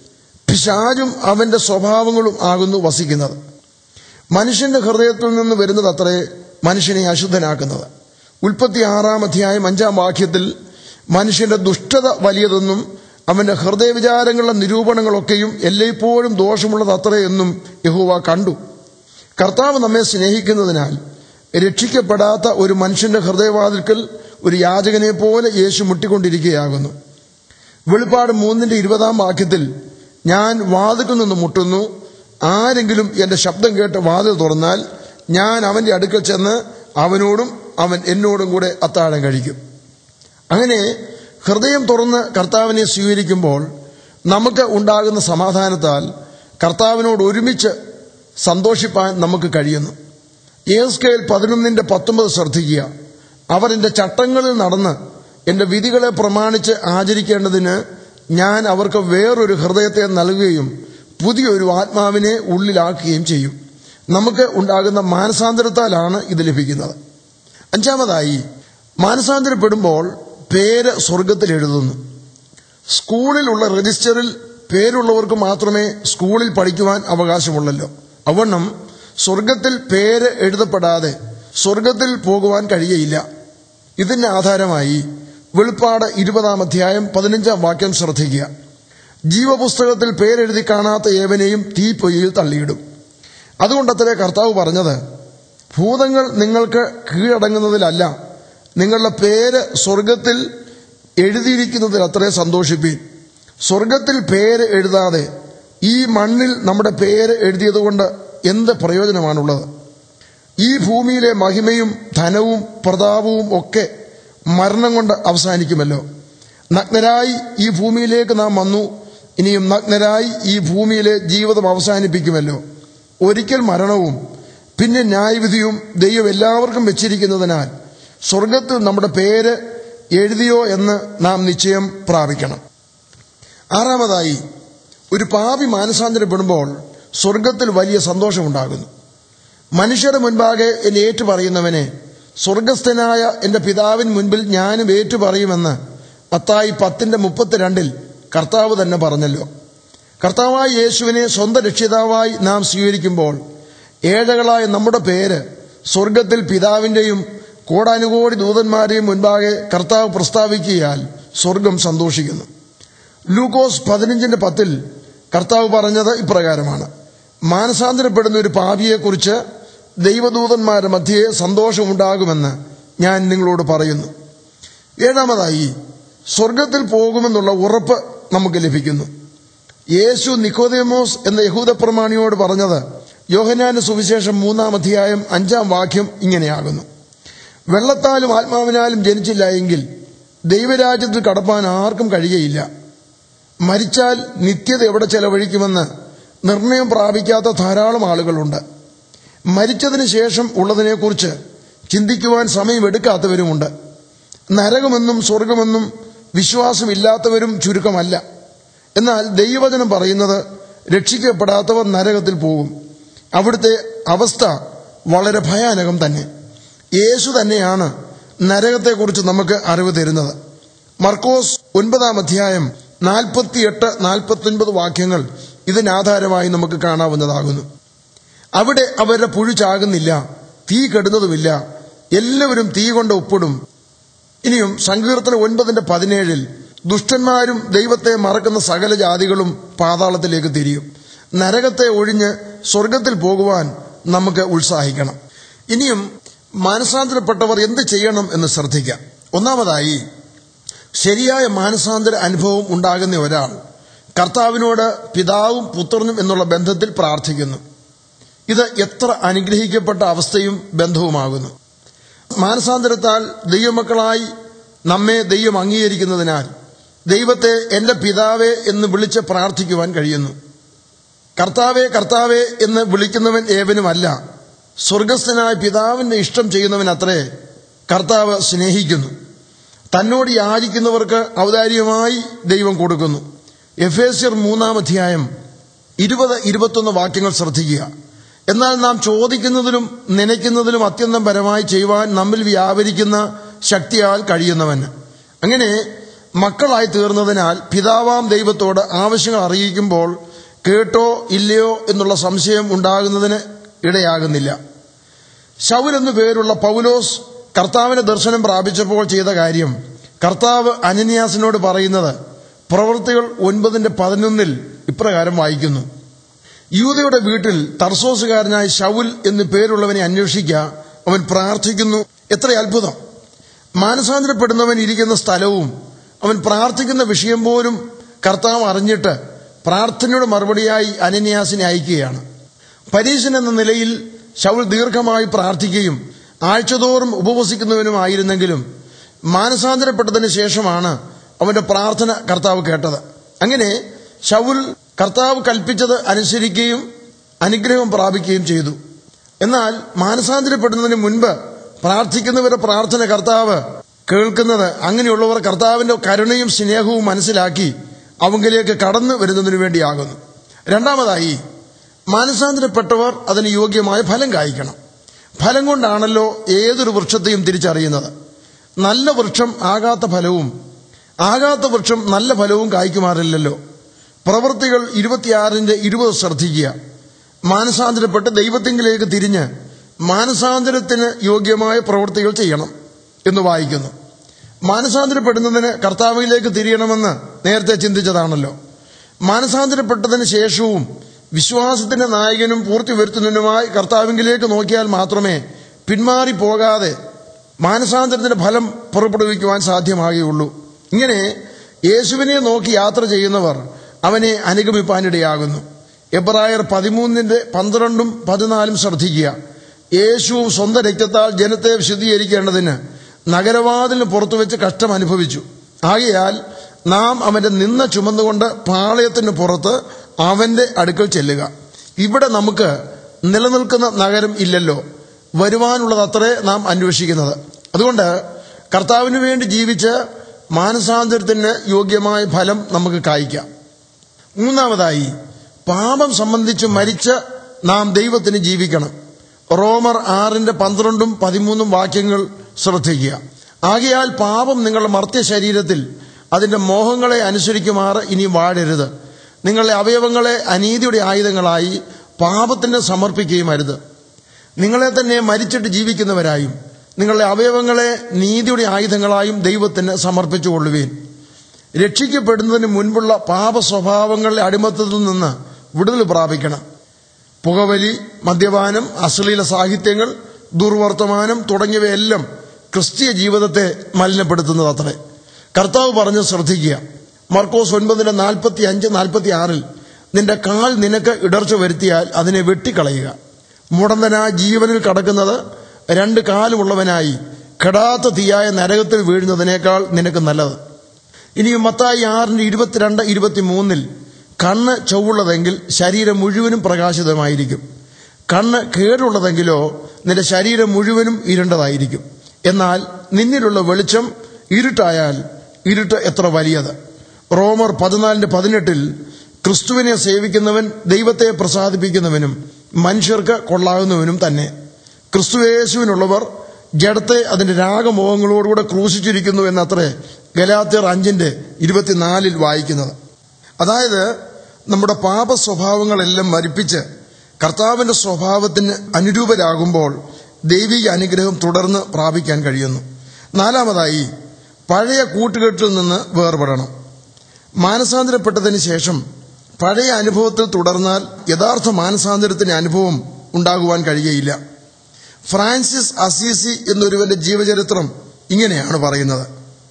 പിശാചും അവന്റെ സ്വഭാവങ്ങളും ആകുന്നു വസിക്കുന്നത് മനുഷ്യന്റെ ഹൃദയത്തിൽ നിന്ന് വരുന്നത് അത്രേ മനുഷ്യനെ അശുദ്ധനാക്കുന്നത് ഉൽപ്പത്തി ആറാം അധ്യായം അഞ്ചാം വാക്യത്തിൽ മനുഷ്യന്റെ ദുഷ്ടത വലിയതെന്നും അവന്റെ ഹൃദയവിചാരങ്ങളുടെ നിരൂപണങ്ങളൊക്കെയും എല്ലായ്പ്പോഴും ദോഷമുള്ളത് അത്രേ എന്നും യഹോവ കണ്ടു കർത്താവ് നമ്മെ സ്നേഹിക്കുന്നതിനാൽ രക്ഷിക്കപ്പെടാത്ത ഒരു മനുഷ്യന്റെ ഹൃദയവാതിൽക്കൽ ഒരു യാചകനെ പോലെ യേശു മുട്ടിക്കൊണ്ടിരിക്കുകയാകുന്നു വെളിപ്പാട് മൂന്നിന്റെ ഇരുപതാം വാക്യത്തിൽ ഞാൻ വാതിൽക്കൽ നിന്ന് മുട്ടുന്നു ആരെങ്കിലും എന്റെ ശബ്ദം കേട്ട് വാതിൽ തുറന്നാൽ ഞാൻ അവന്റെ അടുക്കൽ ചെന്ന് അവനോടും അവൻ എന്നോടും കൂടെ അത്താഴം കഴിക്കും അങ്ങനെ ഹൃദയം തുറന്ന് കർത്താവിനെ സ്വീകരിക്കുമ്പോൾ നമുക്ക് ഉണ്ടാകുന്ന സമാധാനത്താൽ കർത്താവിനോട് ഒരുമിച്ച് സന്തോഷിപ്പാൻ നമുക്ക് കഴിയുന്നു ഏസ്കേൽ പതിനൊന്നിന്റെ പത്തൊമ്പത് ശ്രദ്ധിക്കുക അവർ എന്റെ ചട്ടങ്ങളിൽ നടന്ന് എന്റെ വിധികളെ പ്രമാണിച്ച് ആചരിക്കേണ്ടതിന് ഞാൻ അവർക്ക് വേറൊരു ഹൃദയത്തെ നൽകുകയും പുതിയൊരു ആത്മാവിനെ ഉള്ളിലാക്കുകയും ചെയ്യും നമുക്ക് ഉണ്ടാകുന്ന മാനസാന്തരത്താലാണ് ഇത് ലഭിക്കുന്നത് അഞ്ചാമതായി മാനസാന്തരപ്പെടുമ്പോൾ പേര് സ്വർഗത്തിൽ എഴുതുന്നു സ്കൂളിലുള്ള രജിസ്റ്ററിൽ പേരുള്ളവർക്ക് മാത്രമേ സ്കൂളിൽ പഠിക്കുവാൻ അവകാശമുള്ളല്ലോ അവണ്ണം സ്വർഗത്തിൽ പേര് എഴുതപ്പെടാതെ സ്വർഗത്തിൽ പോകുവാൻ കഴിയയില്ല ഇതിന് ആധാരമായി വെളിപ്പാട് ഇരുപതാം അധ്യായം പതിനഞ്ചാം വാക്യം ശ്രദ്ധിക്കുക ജീവപുസ്തകത്തിൽ പേരെഴുതി കാണാത്ത ഏവനെയും തീപ്പൊയ്യിൽ തള്ളിയിടും അതുകൊണ്ടത്രേ കർത്താവ് പറഞ്ഞത് ഭൂതങ്ങൾ നിങ്ങൾക്ക് കീഴടങ്ങുന്നതിലല്ല നിങ്ങളുടെ പേര് സ്വർഗത്തിൽ എഴുതിയിരിക്കുന്നതിൽ അത്രേ സന്തോഷിപ്പീൻ സ്വർഗത്തിൽ പേര് എഴുതാതെ ഈ മണ്ണിൽ നമ്മുടെ പേര് എഴുതിയതുകൊണ്ട് എന്ത് പ്രയോജനമാണുള്ളത് ഈ ഭൂമിയിലെ മഹിമയും ധനവും പ്രതാപവും ഒക്കെ മരണം കൊണ്ട് അവസാനിക്കുമല്ലോ നഗ്നരായി ഈ ഭൂമിയിലേക്ക് നാം വന്നു ഇനിയും നഗ്നരായി ഈ ഭൂമിയിലെ ജീവിതം അവസാനിപ്പിക്കുമല്ലോ ഒരിക്കൽ മരണവും പിന്നെ ന്യായവിധിയും ദൈവം എല്ലാവർക്കും വെച്ചിരിക്കുന്നതിനാൽ സ്വർഗത്തിൽ നമ്മുടെ പേര് എഴുതിയോ എന്ന് നാം നിശ്ചയം പ്രാപിക്കണം ആറാമതായി ഒരു പാപി മാനസാന്തരപ്പെടുമ്പോൾ സ്വർഗത്തിൽ വലിയ സന്തോഷമുണ്ടാകുന്നു മനുഷ്യരുടെ മുൻപാകെ എന്നെ ഏറ്റു പറയുന്നവനെ സ്വർഗസ്ഥനായ എന്റെ പിതാവിന് മുൻപിൽ ഞാനും ഏറ്റു പറയുമെന്ന് പത്തായി പത്തിന്റെ മുപ്പത്തിരണ്ടിൽ കർത്താവ് തന്നെ പറഞ്ഞല്ലോ കർത്താവായ യേശുവിനെ സ്വന്തം രക്ഷിതാവായി നാം സ്വീകരിക്കുമ്പോൾ ഏഴകളായ നമ്മുടെ പേര് സ്വർഗത്തിൽ പിതാവിന്റെയും കോടാനുകോടി ദൂതന്മാരെയും മുൻപാകെ കർത്താവ് പ്രസ്താവിക്കിയാൽ സ്വർഗം സന്തോഷിക്കുന്നു ലൂക്കോസ് പതിനഞ്ചിന്റെ പത്തിൽ കർത്താവ് പറഞ്ഞത് ഇപ്രകാരമാണ് മാനസാന്തരപ്പെടുന്ന ഒരു പാപിയെക്കുറിച്ച് ദൈവദൂതന്മാരുടെ മധ്യേ സന്തോഷമുണ്ടാകുമെന്ന് ഞാൻ നിങ്ങളോട് പറയുന്നു ഏഴാമതായി സ്വർഗത്തിൽ പോകുമെന്നുള്ള ഉറപ്പ് നമുക്ക് ലഭിക്കുന്നു യേശു നിക്കോദേമോസ് എന്ന യഹൂദ പ്രമാണിയോട് പറഞ്ഞത് യോഹനാന്റെ സുവിശേഷം മൂന്നാം അധ്യായം അഞ്ചാം വാക്യം ഇങ്ങനെയാകുന്നു വെള്ളത്താലും ആത്മാവിനാലും ജനിച്ചില്ല എങ്കിൽ ദൈവരാജ്യത്തിൽ കടപ്പാൻ ആർക്കും കഴിയയില്ല മരിച്ചാൽ നിത്യത എവിടെ ചെലവഴിക്കുമെന്ന് നിർണയം പ്രാപിക്കാത്ത ധാരാളം ആളുകളുണ്ട് മരിച്ചതിന് ശേഷം ഉള്ളതിനെക്കുറിച്ച് ചിന്തിക്കുവാൻ സമയമെടുക്കാത്തവരുമുണ്ട് നരകമെന്നും സ്വർഗമെന്നും വിശ്വാസമില്ലാത്തവരും ചുരുക്കമല്ല എന്നാൽ ദൈവവചനം പറയുന്നത് രക്ഷിക്കപ്പെടാത്തവർ നരകത്തിൽ പോകും അവിടുത്തെ അവസ്ഥ വളരെ ഭയാനകം തന്നെ യേശു തന്നെയാണ് നരകത്തെക്കുറിച്ച് നമുക്ക് അറിവ് തരുന്നത് മർക്കോസ് ഒൻപതാം അധ്യായം നാൽപ്പത്തിയെട്ട് നാൽപ്പത്തൊൻപത് വാക്യങ്ങൾ ഇതിനാധാരമായി നമുക്ക് കാണാവുന്നതാകുന്നു അവിടെ അവരുടെ പുഴു ചാകുന്നില്ല തീ കെടുന്നതുമില്ല എല്ലാവരും തീ കൊണ്ട് ഒപ്പിടും ഇനിയും സങ്കീർത്തനം ഒൻപതിന്റെ പതിനേഴിൽ ദുഷ്ടന്മാരും ദൈവത്തെ മറക്കുന്ന സകല ജാതികളും പാതാളത്തിലേക്ക് തിരിയും നരകത്തെ ഒഴിഞ്ഞ് സ്വർഗത്തിൽ പോകുവാൻ നമുക്ക് ഉത്സാഹിക്കണം ഇനിയും മാനസാന്തരപ്പെട്ടവർ എന്ത് ചെയ്യണം എന്ന് ശ്രദ്ധിക്കാം ഒന്നാമതായി ശരിയായ മാനസാന്തര അനുഭവം ഉണ്ടാകുന്ന ഒരാൾ കർത്താവിനോട് പിതാവും പുത്രനും എന്നുള്ള ബന്ധത്തിൽ പ്രാർത്ഥിക്കുന്നു ഇത് എത്ര അനുഗ്രഹിക്കപ്പെട്ട അവസ്ഥയും ബന്ധവുമാകുന്നു മാനസാന്തരത്താൽ ദൈവമക്കളായി നമ്മെ ദൈവം അംഗീകരിക്കുന്നതിനാൽ ദൈവത്തെ എൻ്റെ പിതാവേ എന്ന് വിളിച്ച് പ്രാർത്ഥിക്കുവാൻ കഴിയുന്നു കർത്താവേ കർത്താവേ എന്ന് വിളിക്കുന്നവൻ ഏവനുമല്ല സ്വർഗസ്ഥനായ പിതാവിന്റെ ഇഷ്ടം ചെയ്യുന്നവൻ അത്രേ കർത്താവ് സ്നേഹിക്കുന്നു തന്നോട് യാചിക്കുന്നവർക്ക് ഔദാര്യമായി ദൈവം കൊടുക്കുന്നു എഫേസ്യർ മൂന്നാം അധ്യായം ഇരുപത് ഇരുപത്തൊന്ന് വാക്യങ്ങൾ ശ്രദ്ധിക്കുക എന്നാൽ നാം ചോദിക്കുന്നതിലും നനയ്ക്കുന്നതിലും അത്യന്തം പരമായി ചെയ്യുവാൻ നമ്മിൽ വ്യാപരിക്കുന്ന ശക്തിയാൽ കഴിയുന്നവന് അങ്ങനെ മക്കളായി തീർന്നതിനാൽ പിതാവാം ദൈവത്തോട് ആവശ്യങ്ങൾ അറിയിക്കുമ്പോൾ കേട്ടോ ഇല്ലയോ എന്നുള്ള സംശയം ഉണ്ടാകുന്നതിന് ഇടയാകുന്നില്ല ശൗൽ എന്നു പേരുള്ള പൗലോസ് കർത്താവിന്റെ ദർശനം പ്രാപിച്ചപ്പോൾ ചെയ്ത കാര്യം കർത്താവ് അനന്യാസിനോട് പറയുന്നത് പ്രവൃത്തികൾ ഒൻപതിന്റെ പതിനൊന്നിൽ ഇപ്രകാരം വായിക്കുന്നു യൂതയുടെ വീട്ടിൽ തർസോസുകാരനായ ശൗൽ എന്നു പേരുള്ളവനെ അന്വേഷിക്കുക അവൻ പ്രാർത്ഥിക്കുന്നു എത്ര അത്ഭുതം മാനസാന്തരപ്പെടുന്നവൻ ഇരിക്കുന്ന സ്ഥലവും അവൻ പ്രാർത്ഥിക്കുന്ന വിഷയം പോലും കർത്താവ് അറിഞ്ഞിട്ട് പ്രാർത്ഥനയുടെ മറുപടിയായി അനന്യാസിനെ അയക്കുകയാണ് പരീശൻ എന്ന നിലയിൽ ശൗൽ ദീർഘമായി പ്രാർത്ഥിക്കുകയും ആഴ്ചതോറും ഉപവസിക്കുന്നവനുമായിരുന്നെങ്കിലും മാനസാന്തരപ്പെട്ടതിന് ശേഷമാണ് അവന്റെ പ്രാർത്ഥന കർത്താവ് കേട്ടത് അങ്ങനെ ശൗൽ കർത്താവ് കൽപ്പിച്ചത് അനുസരിക്കുകയും അനുഗ്രഹം പ്രാപിക്കുകയും ചെയ്തു എന്നാൽ മാനസാന്തരപ്പെടുന്നതിന് മുൻപ് പ്രാർത്ഥിക്കുന്നവരുടെ പ്രാർത്ഥന കർത്താവ് കേൾക്കുന്നത് അങ്ങനെയുള്ളവർ കർത്താവിന്റെ കരുണയും സ്നേഹവും മനസ്സിലാക്കി അവങ്കിലേക്ക് കടന്നു വരുന്നതിനു വേണ്ടിയാകുന്നു രണ്ടാമതായി മാനസാന്തരപ്പെട്ടവർ അതിന് യോഗ്യമായ ഫലം കായ്ക്കണം ഫലം കൊണ്ടാണല്ലോ ഏതൊരു വൃക്ഷത്തെയും തിരിച്ചറിയുന്നത് നല്ല വൃക്ഷം ആകാത്ത ഫലവും ആകാത്ത വൃക്ഷം നല്ല ഫലവും കായ്ക്കുമാറില്ലല്ലോ പ്രവൃത്തികൾ ഇരുപത്തിയാറിന്റെ ഇരുപത് ശ്രദ്ധിക്കുക മാനസാന്തരപ്പെട്ട് ദൈവത്തിങ്കിലേക്ക് തിരിഞ്ഞ് മാനസാന്തരത്തിന് യോഗ്യമായ പ്രവൃത്തികൾ ചെയ്യണം എന്ന് വായിക്കുന്നു മാനസാന്തരപ്പെടുന്നതിന് കർത്താവിലേക്ക് തിരിയണമെന്ന് നേരത്തെ ചിന്തിച്ചതാണല്ലോ മാനസാന്തരപ്പെട്ടതിന് ശേഷവും വിശ്വാസത്തിന്റെ നായകനും പൂർത്തി വരുത്തുന്നതിനുമായി കർത്താവിങ്കിലേക്ക് നോക്കിയാൽ മാത്രമേ പിന്മാറി പോകാതെ മാനസാന്തരത്തിന്റെ ഫലം പുറപ്പെടുവിക്കുവാൻ സാധ്യമാകുകയുള്ളൂ ഇങ്ങനെ യേശുവിനെ നോക്കി യാത്ര ചെയ്യുന്നവർ അവനെ അനുഗമിപ്പാനിടയാകുന്നു എബ്രായർ പതിമൂന്നിന്റെ പന്ത്രണ്ടും പതിനാലും ശ്രദ്ധിക്കുക യേശു സ്വന്തം രക്തത്താൽ ജനത്തെ വിശദീകരിക്കേണ്ടതിന് നഗരവാതിലിന് പുറത്തുവെച്ച് കഷ്ടം അനുഭവിച്ചു ആകയാൽ നാം അവന്റെ നിന്ന ചുമന്നുകൊണ്ട് പാളയത്തിന് പുറത്ത് അവന്റെ അടുക്കൽ ചെല്ലുക ഇവിടെ നമുക്ക് നിലനിൽക്കുന്ന നഗരം ഇല്ലല്ലോ വരുവാനുള്ളതത്രേ നാം അന്വേഷിക്കുന്നത് അതുകൊണ്ട് കർത്താവിന് വേണ്ടി ജീവിച്ച് മാനസാന്തരത്തിന് യോഗ്യമായ ഫലം നമുക്ക് കായ്ക്കാം മൂന്നാമതായി പാപം സംബന്ധിച്ച് മരിച്ച് നാം ദൈവത്തിന് ജീവിക്കണം റോമർ ആറിന്റെ പന്ത്രണ്ടും പതിമൂന്നും വാക്യങ്ങൾ ശ്രദ്ധിക്കുക ആകയാൽ പാപം നിങ്ങളുടെ മർത്യ ശരീരത്തിൽ അതിന്റെ മോഹങ്ങളെ അനുസരിക്കുമാറ് ഇനി വാഴരുത് നിങ്ങളുടെ അവയവങ്ങളെ അനീതിയുടെ ആയുധങ്ങളായി പാപത്തിന് സമർപ്പിക്കുകയും അരുത് നിങ്ങളെ തന്നെ മരിച്ചിട്ട് ജീവിക്കുന്നവരായും നിങ്ങളുടെ അവയവങ്ങളെ നീതിയുടെ ആയുധങ്ങളായും ദൈവത്തിന് സമർപ്പിച്ചുകൊള്ളുവീൻ രക്ഷിക്കപ്പെടുന്നതിന് മുൻപുള്ള പാപ സ്വഭാവങ്ങളുടെ അടിമത്തത്തിൽ നിന്ന് വിടുതൽ പ്രാപിക്കണം പുകവലി മദ്യപാനം അശ്ലീല സാഹിത്യങ്ങൾ ദുർവർത്തമാനം തുടങ്ങിയവയെല്ലാം ക്രിസ്തീയ ജീവിതത്തെ മലിനപ്പെടുത്തുന്നത് അത്രേ കർത്താവ് പറഞ്ഞ് ശ്രദ്ധിക്കുക മർക്കോസ് ഒൻപതിന്റെ നാൽപ്പത്തി അഞ്ച് നാൽപ്പത്തി ആറിൽ നിന്റെ കാൽ നിനക്ക് ഇടർച്ച വരുത്തിയാൽ അതിനെ വെട്ടിക്കളയുക മുടന്തനാ ജീവനിൽ കടക്കുന്നത് രണ്ട് കാലുമുള്ളവനായി കെടാത്ത തീയായ നരകത്തിൽ വീഴുന്നതിനേക്കാൾ നിനക്ക് നല്ലത് ഇനിയും മത്തായി ആറിന്റെ ഇരുപത്തിരണ്ട് ഇരുപത്തിമൂന്നിൽ കണ്ണ് ചൊവ്വുള്ളതെങ്കിൽ ശരീരം മുഴുവനും പ്രകാശിതമായിരിക്കും കണ്ണ് കേടുള്ളതെങ്കിലോ നിന്റെ ശരീരം മുഴുവനും ഇരുണ്ടതായിരിക്കും എന്നാൽ നിന്നിലുള്ള വെളിച്ചം ഇരുട്ടായാൽ ഇരുട്ട് എത്ര വലിയത് റോമർ പതിനാലിന്റെ പതിനെട്ടിൽ ക്രിസ്തുവിനെ സേവിക്കുന്നവൻ ദൈവത്തെ പ്രസാദിപ്പിക്കുന്നവനും മനുഷ്യർക്ക് കൊള്ളാകുന്നവനും തന്നെ ക്രിസ്തുവേശുവിനുള്ളവർ ജഡത്തെ അതിന്റെ രാഗമോഹങ്ങളോടുകൂടെ ക്രൂശിച്ചിരിക്കുന്നു എന്നത്രേ ഗലാത്യർ അഞ്ചിന്റെ ഇരുപത്തിനാലിൽ വായിക്കുന്നത് അതായത് നമ്മുടെ പാപ സ്വഭാവങ്ങളെല്ലാം മരിപ്പിച്ച് കർത്താവിന്റെ സ്വഭാവത്തിന് അനുരൂപരാകുമ്പോൾ ദൈവിക അനുഗ്രഹം തുടർന്ന് പ്രാപിക്കാൻ കഴിയുന്നു നാലാമതായി പഴയ കൂട്ടുകെട്ടിൽ നിന്ന് വേർപെടണം മാനസാന്തരപ്പെട്ടതിന് ശേഷം പഴയ അനുഭവത്തിൽ തുടർന്നാൽ യഥാർത്ഥ മാനസാന്തരത്തിന്റെ അനുഭവം ഉണ്ടാകുവാൻ കഴിയുകയില്ല ഫ്രാൻസിസ് അസീസി എന്നൊരുവന്റെ ജീവചരിത്രം ഇങ്ങനെയാണ് പറയുന്നത്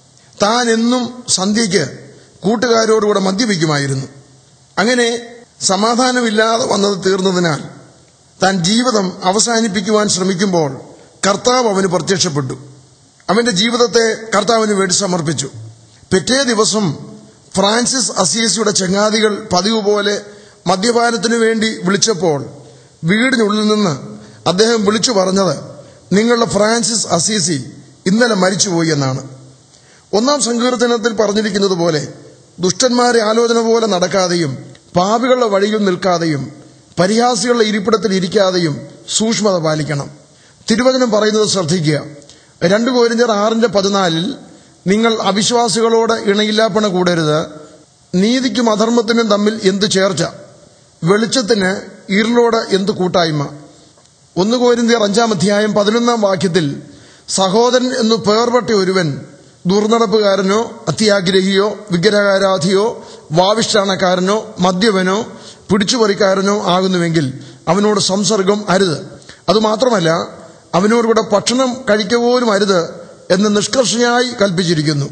താൻ എന്നും സന്ധ്യയ്ക്ക് കൂട്ടുകാരോടുകൂടെ മദ്യപിക്കുമായിരുന്നു അങ്ങനെ സമാധാനമില്ലാതെ വന്നത് തീർന്നതിനാൽ താൻ ജീവിതം അവസാനിപ്പിക്കുവാൻ ശ്രമിക്കുമ്പോൾ കർത്താവ് അവന് പ്രത്യക്ഷപ്പെട്ടു അവന്റെ ജീവിതത്തെ കർത്താവിന് വേണ്ടി സമർപ്പിച്ചു പിറ്റേ ദിവസം ഫ്രാൻസിസ് അസീസിയുടെ ചങ്ങാതികൾ പതിവ് പോലെ മദ്യപാനത്തിനു വേണ്ടി വിളിച്ചപ്പോൾ വീടിനുള്ളിൽ നിന്ന് അദ്ദേഹം വിളിച്ചു പറഞ്ഞത് നിങ്ങളുടെ ഫ്രാൻസിസ് അസീസി ഇന്നലെ മരിച്ചുപോയി എന്നാണ് ഒന്നാം സങ്കീർത്തനത്തിൽ പറഞ്ഞിരിക്കുന്നത് പോലെ ദുഷ്ടന്മാരെ ആലോചന പോലെ നടക്കാതെയും പാപികളുടെ വഴിയിൽ നിൽക്കാതെയും പരിഹാസികളുടെ ഇരിപ്പിടത്തിൽ ഇരിക്കാതെയും സൂക്ഷ്മത പാലിക്കണം തിരുവചനം പറയുന്നത് ശ്രദ്ധിക്കുക രണ്ട് കോരിഞ്ചർ ആറിന്റെ പതിനാലിൽ നിങ്ങൾ അവിശ്വാസികളോട് ഇണയില്ലാപ്പണ കൂടരുത് നീതിക്കും അധർമ്മത്തിനും തമ്മിൽ എന്ത് ചേർച്ച വെളിച്ചത്തിന് ഇരുളോട് എന്ത് കൂട്ടായ്മ ഒന്ന് കോരിന്തിയർ അഞ്ചാം അധ്യായം പതിനൊന്നാം വാക്യത്തിൽ സഹോദരൻ എന്നു പേർപെട്ട ഒരുവൻ ദുർനടപ്പുകാരനോ അത്യാഗ്രഹിയോ വിഗ്രഹാരാധിയോ വാവിഷ്ഠാണക്കാരനോ മദ്യപനോ പിടിച്ചുപറിക്കാരനോ ആകുന്നുവെങ്കിൽ അവനോട് സംസർഗം അരുത് അതുമാത്രമല്ല അവനോട് കൂടെ ഭക്ഷണം കഴിക്കപോലും അരുത് എന്ന് നിഷ്കർഷയായി കൽപ്പിച്ചിരിക്കുന്നു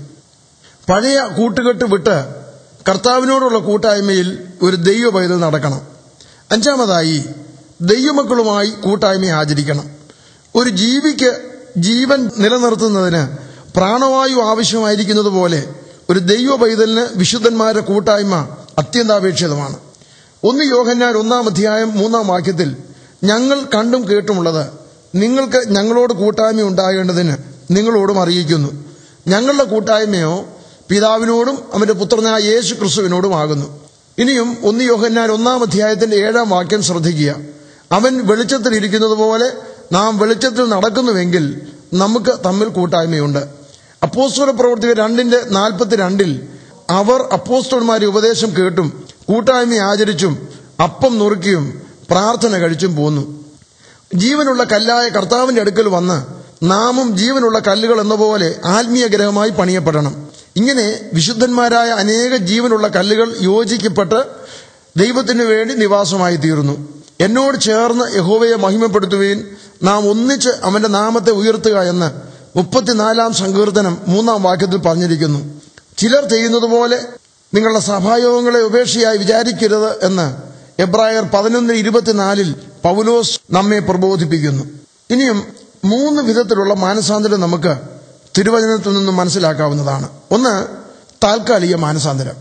പഴയ കൂട്ടുകെട്ട് വിട്ട് കർത്താവിനോടുള്ള കൂട്ടായ്മയിൽ ഒരു ദൈവ പൈതൽ നടക്കണം അഞ്ചാമതായി ദൈവമക്കളുമായി കൂട്ടായ്മ ആചരിക്കണം ഒരു ജീവിക്ക് ജീവൻ നിലനിർത്തുന്നതിന് പ്രാണവായു ആവശ്യമായിരിക്കുന്നത് പോലെ ഒരു ദൈവ പൈതലിന് വിശുദ്ധന്മാരുടെ കൂട്ടായ്മ അത്യന്താപേക്ഷിതമാണ് ഒന്ന് യോഹന്നാൻ ഒന്നാം അധ്യായം മൂന്നാം വാക്യത്തിൽ ഞങ്ങൾ കണ്ടും കേട്ടുമുള്ളത് നിങ്ങൾക്ക് ഞങ്ങളോട് കൂട്ടായ്മ ഉണ്ടാകേണ്ടതിന് നിങ്ങളോടും അറിയിക്കുന്നു ഞങ്ങളുടെ കൂട്ടായ്മയോ പിതാവിനോടും അവന്റെ പുത്രനായ യേശു ക്രിസ്തുവിനോടുമാകുന്നു ഇനിയും ഒന്ന് യോഹന്നാൻ ഒന്നാം അധ്യായത്തിന്റെ ഏഴാം വാക്യം ശ്രദ്ധിക്കുക അവൻ വെളിച്ചത്തിൽ ഇരിക്കുന്നത് പോലെ നാം വെളിച്ചത്തിൽ നടക്കുന്നുവെങ്കിൽ നമുക്ക് തമ്മിൽ കൂട്ടായ്മയുണ്ട് അപ്പോസ്തല പ്രവർത്തികൾ രണ്ടിന്റെ നാൽപ്പത്തിരണ്ടിൽ അവർ അപ്പോസ്തോന്മാരെ ഉപദേശം കേട്ടും കൂട്ടായ്മ ആചരിച്ചും അപ്പം നുറുക്കിയും പ്രാർത്ഥന കഴിച്ചും പോന്നു ജീവനുള്ള കല്ലായ കർത്താവിന്റെ അടുക്കൽ വന്ന് നാമും ജീവനുള്ള കല്ലുകൾ എന്ന പോലെ ആത്മീയ ഗ്രഹമായി പണിയപ്പെടണം ഇങ്ങനെ വിശുദ്ധന്മാരായ അനേക ജീവനുള്ള കല്ലുകൾ യോജിക്കപ്പെട്ട് ദൈവത്തിന് വേണ്ടി നിവാസമായി തീർന്നു എന്നോട് ചേർന്ന് യഹോവയെ മഹിമപ്പെടുത്തുകയും നാം ഒന്നിച്ച് അവന്റെ നാമത്തെ ഉയർത്തുക എന്ന് മുപ്പത്തിനാലാം സങ്കീർത്തനം മൂന്നാം വാക്യത്തിൽ പറഞ്ഞിരിക്കുന്നു ചിലർ ചെയ്യുന്നത് പോലെ നിങ്ങളുടെ സഭായോഗങ്ങളെ ഉപേക്ഷയായി വിചാരിക്കരുത് എന്ന് എബ്രായർ പതിനൊന്ന് ഇരുപത്തിനാലിൽ പൗലോസ് നമ്മെ പ്രബോധിപ്പിക്കുന്നു ഇനിയും മൂന്ന് വിധത്തിലുള്ള മാനസാന്തരം നമുക്ക് തിരുവചനത്തിൽ നിന്നും മനസ്സിലാക്കാവുന്നതാണ് ഒന്ന് താൽക്കാലിക മാനസാന്തരം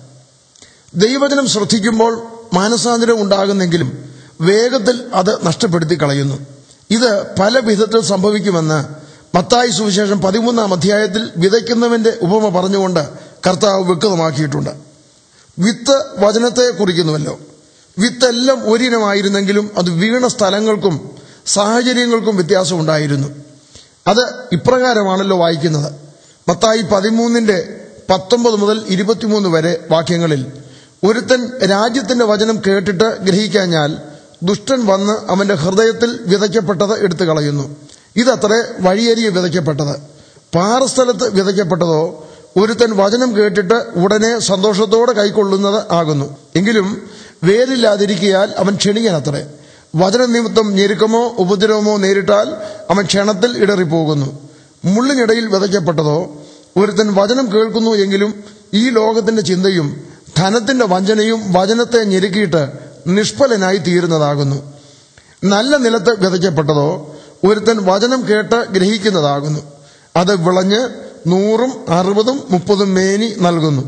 ദൈവചനം ശ്രദ്ധിക്കുമ്പോൾ മാനസാന്തരം ഉണ്ടാകുന്നെങ്കിലും വേഗത്തിൽ അത് നഷ്ടപ്പെടുത്തി കളയുന്നു ഇത് പല വിധത്തിൽ സംഭവിക്കുമെന്ന് മത്തായി സുവിശേഷം പതിമൂന്നാം അധ്യായത്തിൽ വിതയ്ക്കുന്നവന്റെ ഉപമ പറഞ്ഞുകൊണ്ട് കർത്താവ് വ്യക്തമാക്കിയിട്ടുണ്ട് വിത്ത് വചനത്തെ കുറിക്കുന്നുവല്ലോ വിത്തെല്ലാം ഒരിനമായിരുന്നെങ്കിലും അത് വീണ സ്ഥലങ്ങൾക്കും സാഹചര്യങ്ങൾക്കും വ്യത്യാസമുണ്ടായിരുന്നു അത് ഇപ്രകാരമാണല്ലോ വായിക്കുന്നത് മത്തായി പതിമൂന്നിന്റെ പത്തൊമ്പത് മുതൽ ഇരുപത്തിമൂന്ന് വരെ വാക്യങ്ങളിൽ ഒരുത്തൻ രാജ്യത്തിന്റെ വചനം കേട്ടിട്ട് ഗ്രഹിക്കാഞ്ഞാൽ ദുഷ്ടൻ വന്ന് അവന്റെ ഹൃദയത്തിൽ വിതയ്ക്കപ്പെട്ടത് എടുത്തു കളയുന്നു ഇതത്രേ വഴിയരിയെ വിതയ്ക്കപ്പെട്ടത് പാറസ്ഥലത്ത് വിതയ്ക്കപ്പെട്ടതോ ഒരുത്തൻ വചനം കേട്ടിട്ട് ഉടനെ സന്തോഷത്തോടെ കൈക്കൊള്ളുന്നത് ആകുന്നു എങ്കിലും വേരില്ലാതിരിക്കയാൽ അവൻ ക്ഷണികനത്രേ വചന നിമിത്തം ഞെരുക്കമോ ഉപദ്രവമോ നേരിട്ടാൽ അവൻ ക്ഷണത്തിൽ ഇടറിപ്പോകുന്നു മുള്ളിനിടയിൽ വിതയ്ക്കപ്പെട്ടതോ ഒരുത്തൻ വചനം കേൾക്കുന്നു എങ്കിലും ഈ ലോകത്തിന്റെ ചിന്തയും ധനത്തിന്റെ വഞ്ചനയും വചനത്തെ ഞെരുക്കിയിട്ട് നിഷ്ഫലനായി തീരുന്നതാകുന്നു നല്ല നിലത്ത് വിതയ്ക്കപ്പെട്ടതോ ഒരുത്തൻ വചനം കേട്ട് ഗ്രഹിക്കുന്നതാകുന്നു അത് വിളഞ്ഞ് നൂറും അറുപതും മുപ്പതും മേനി നൽകുന്നു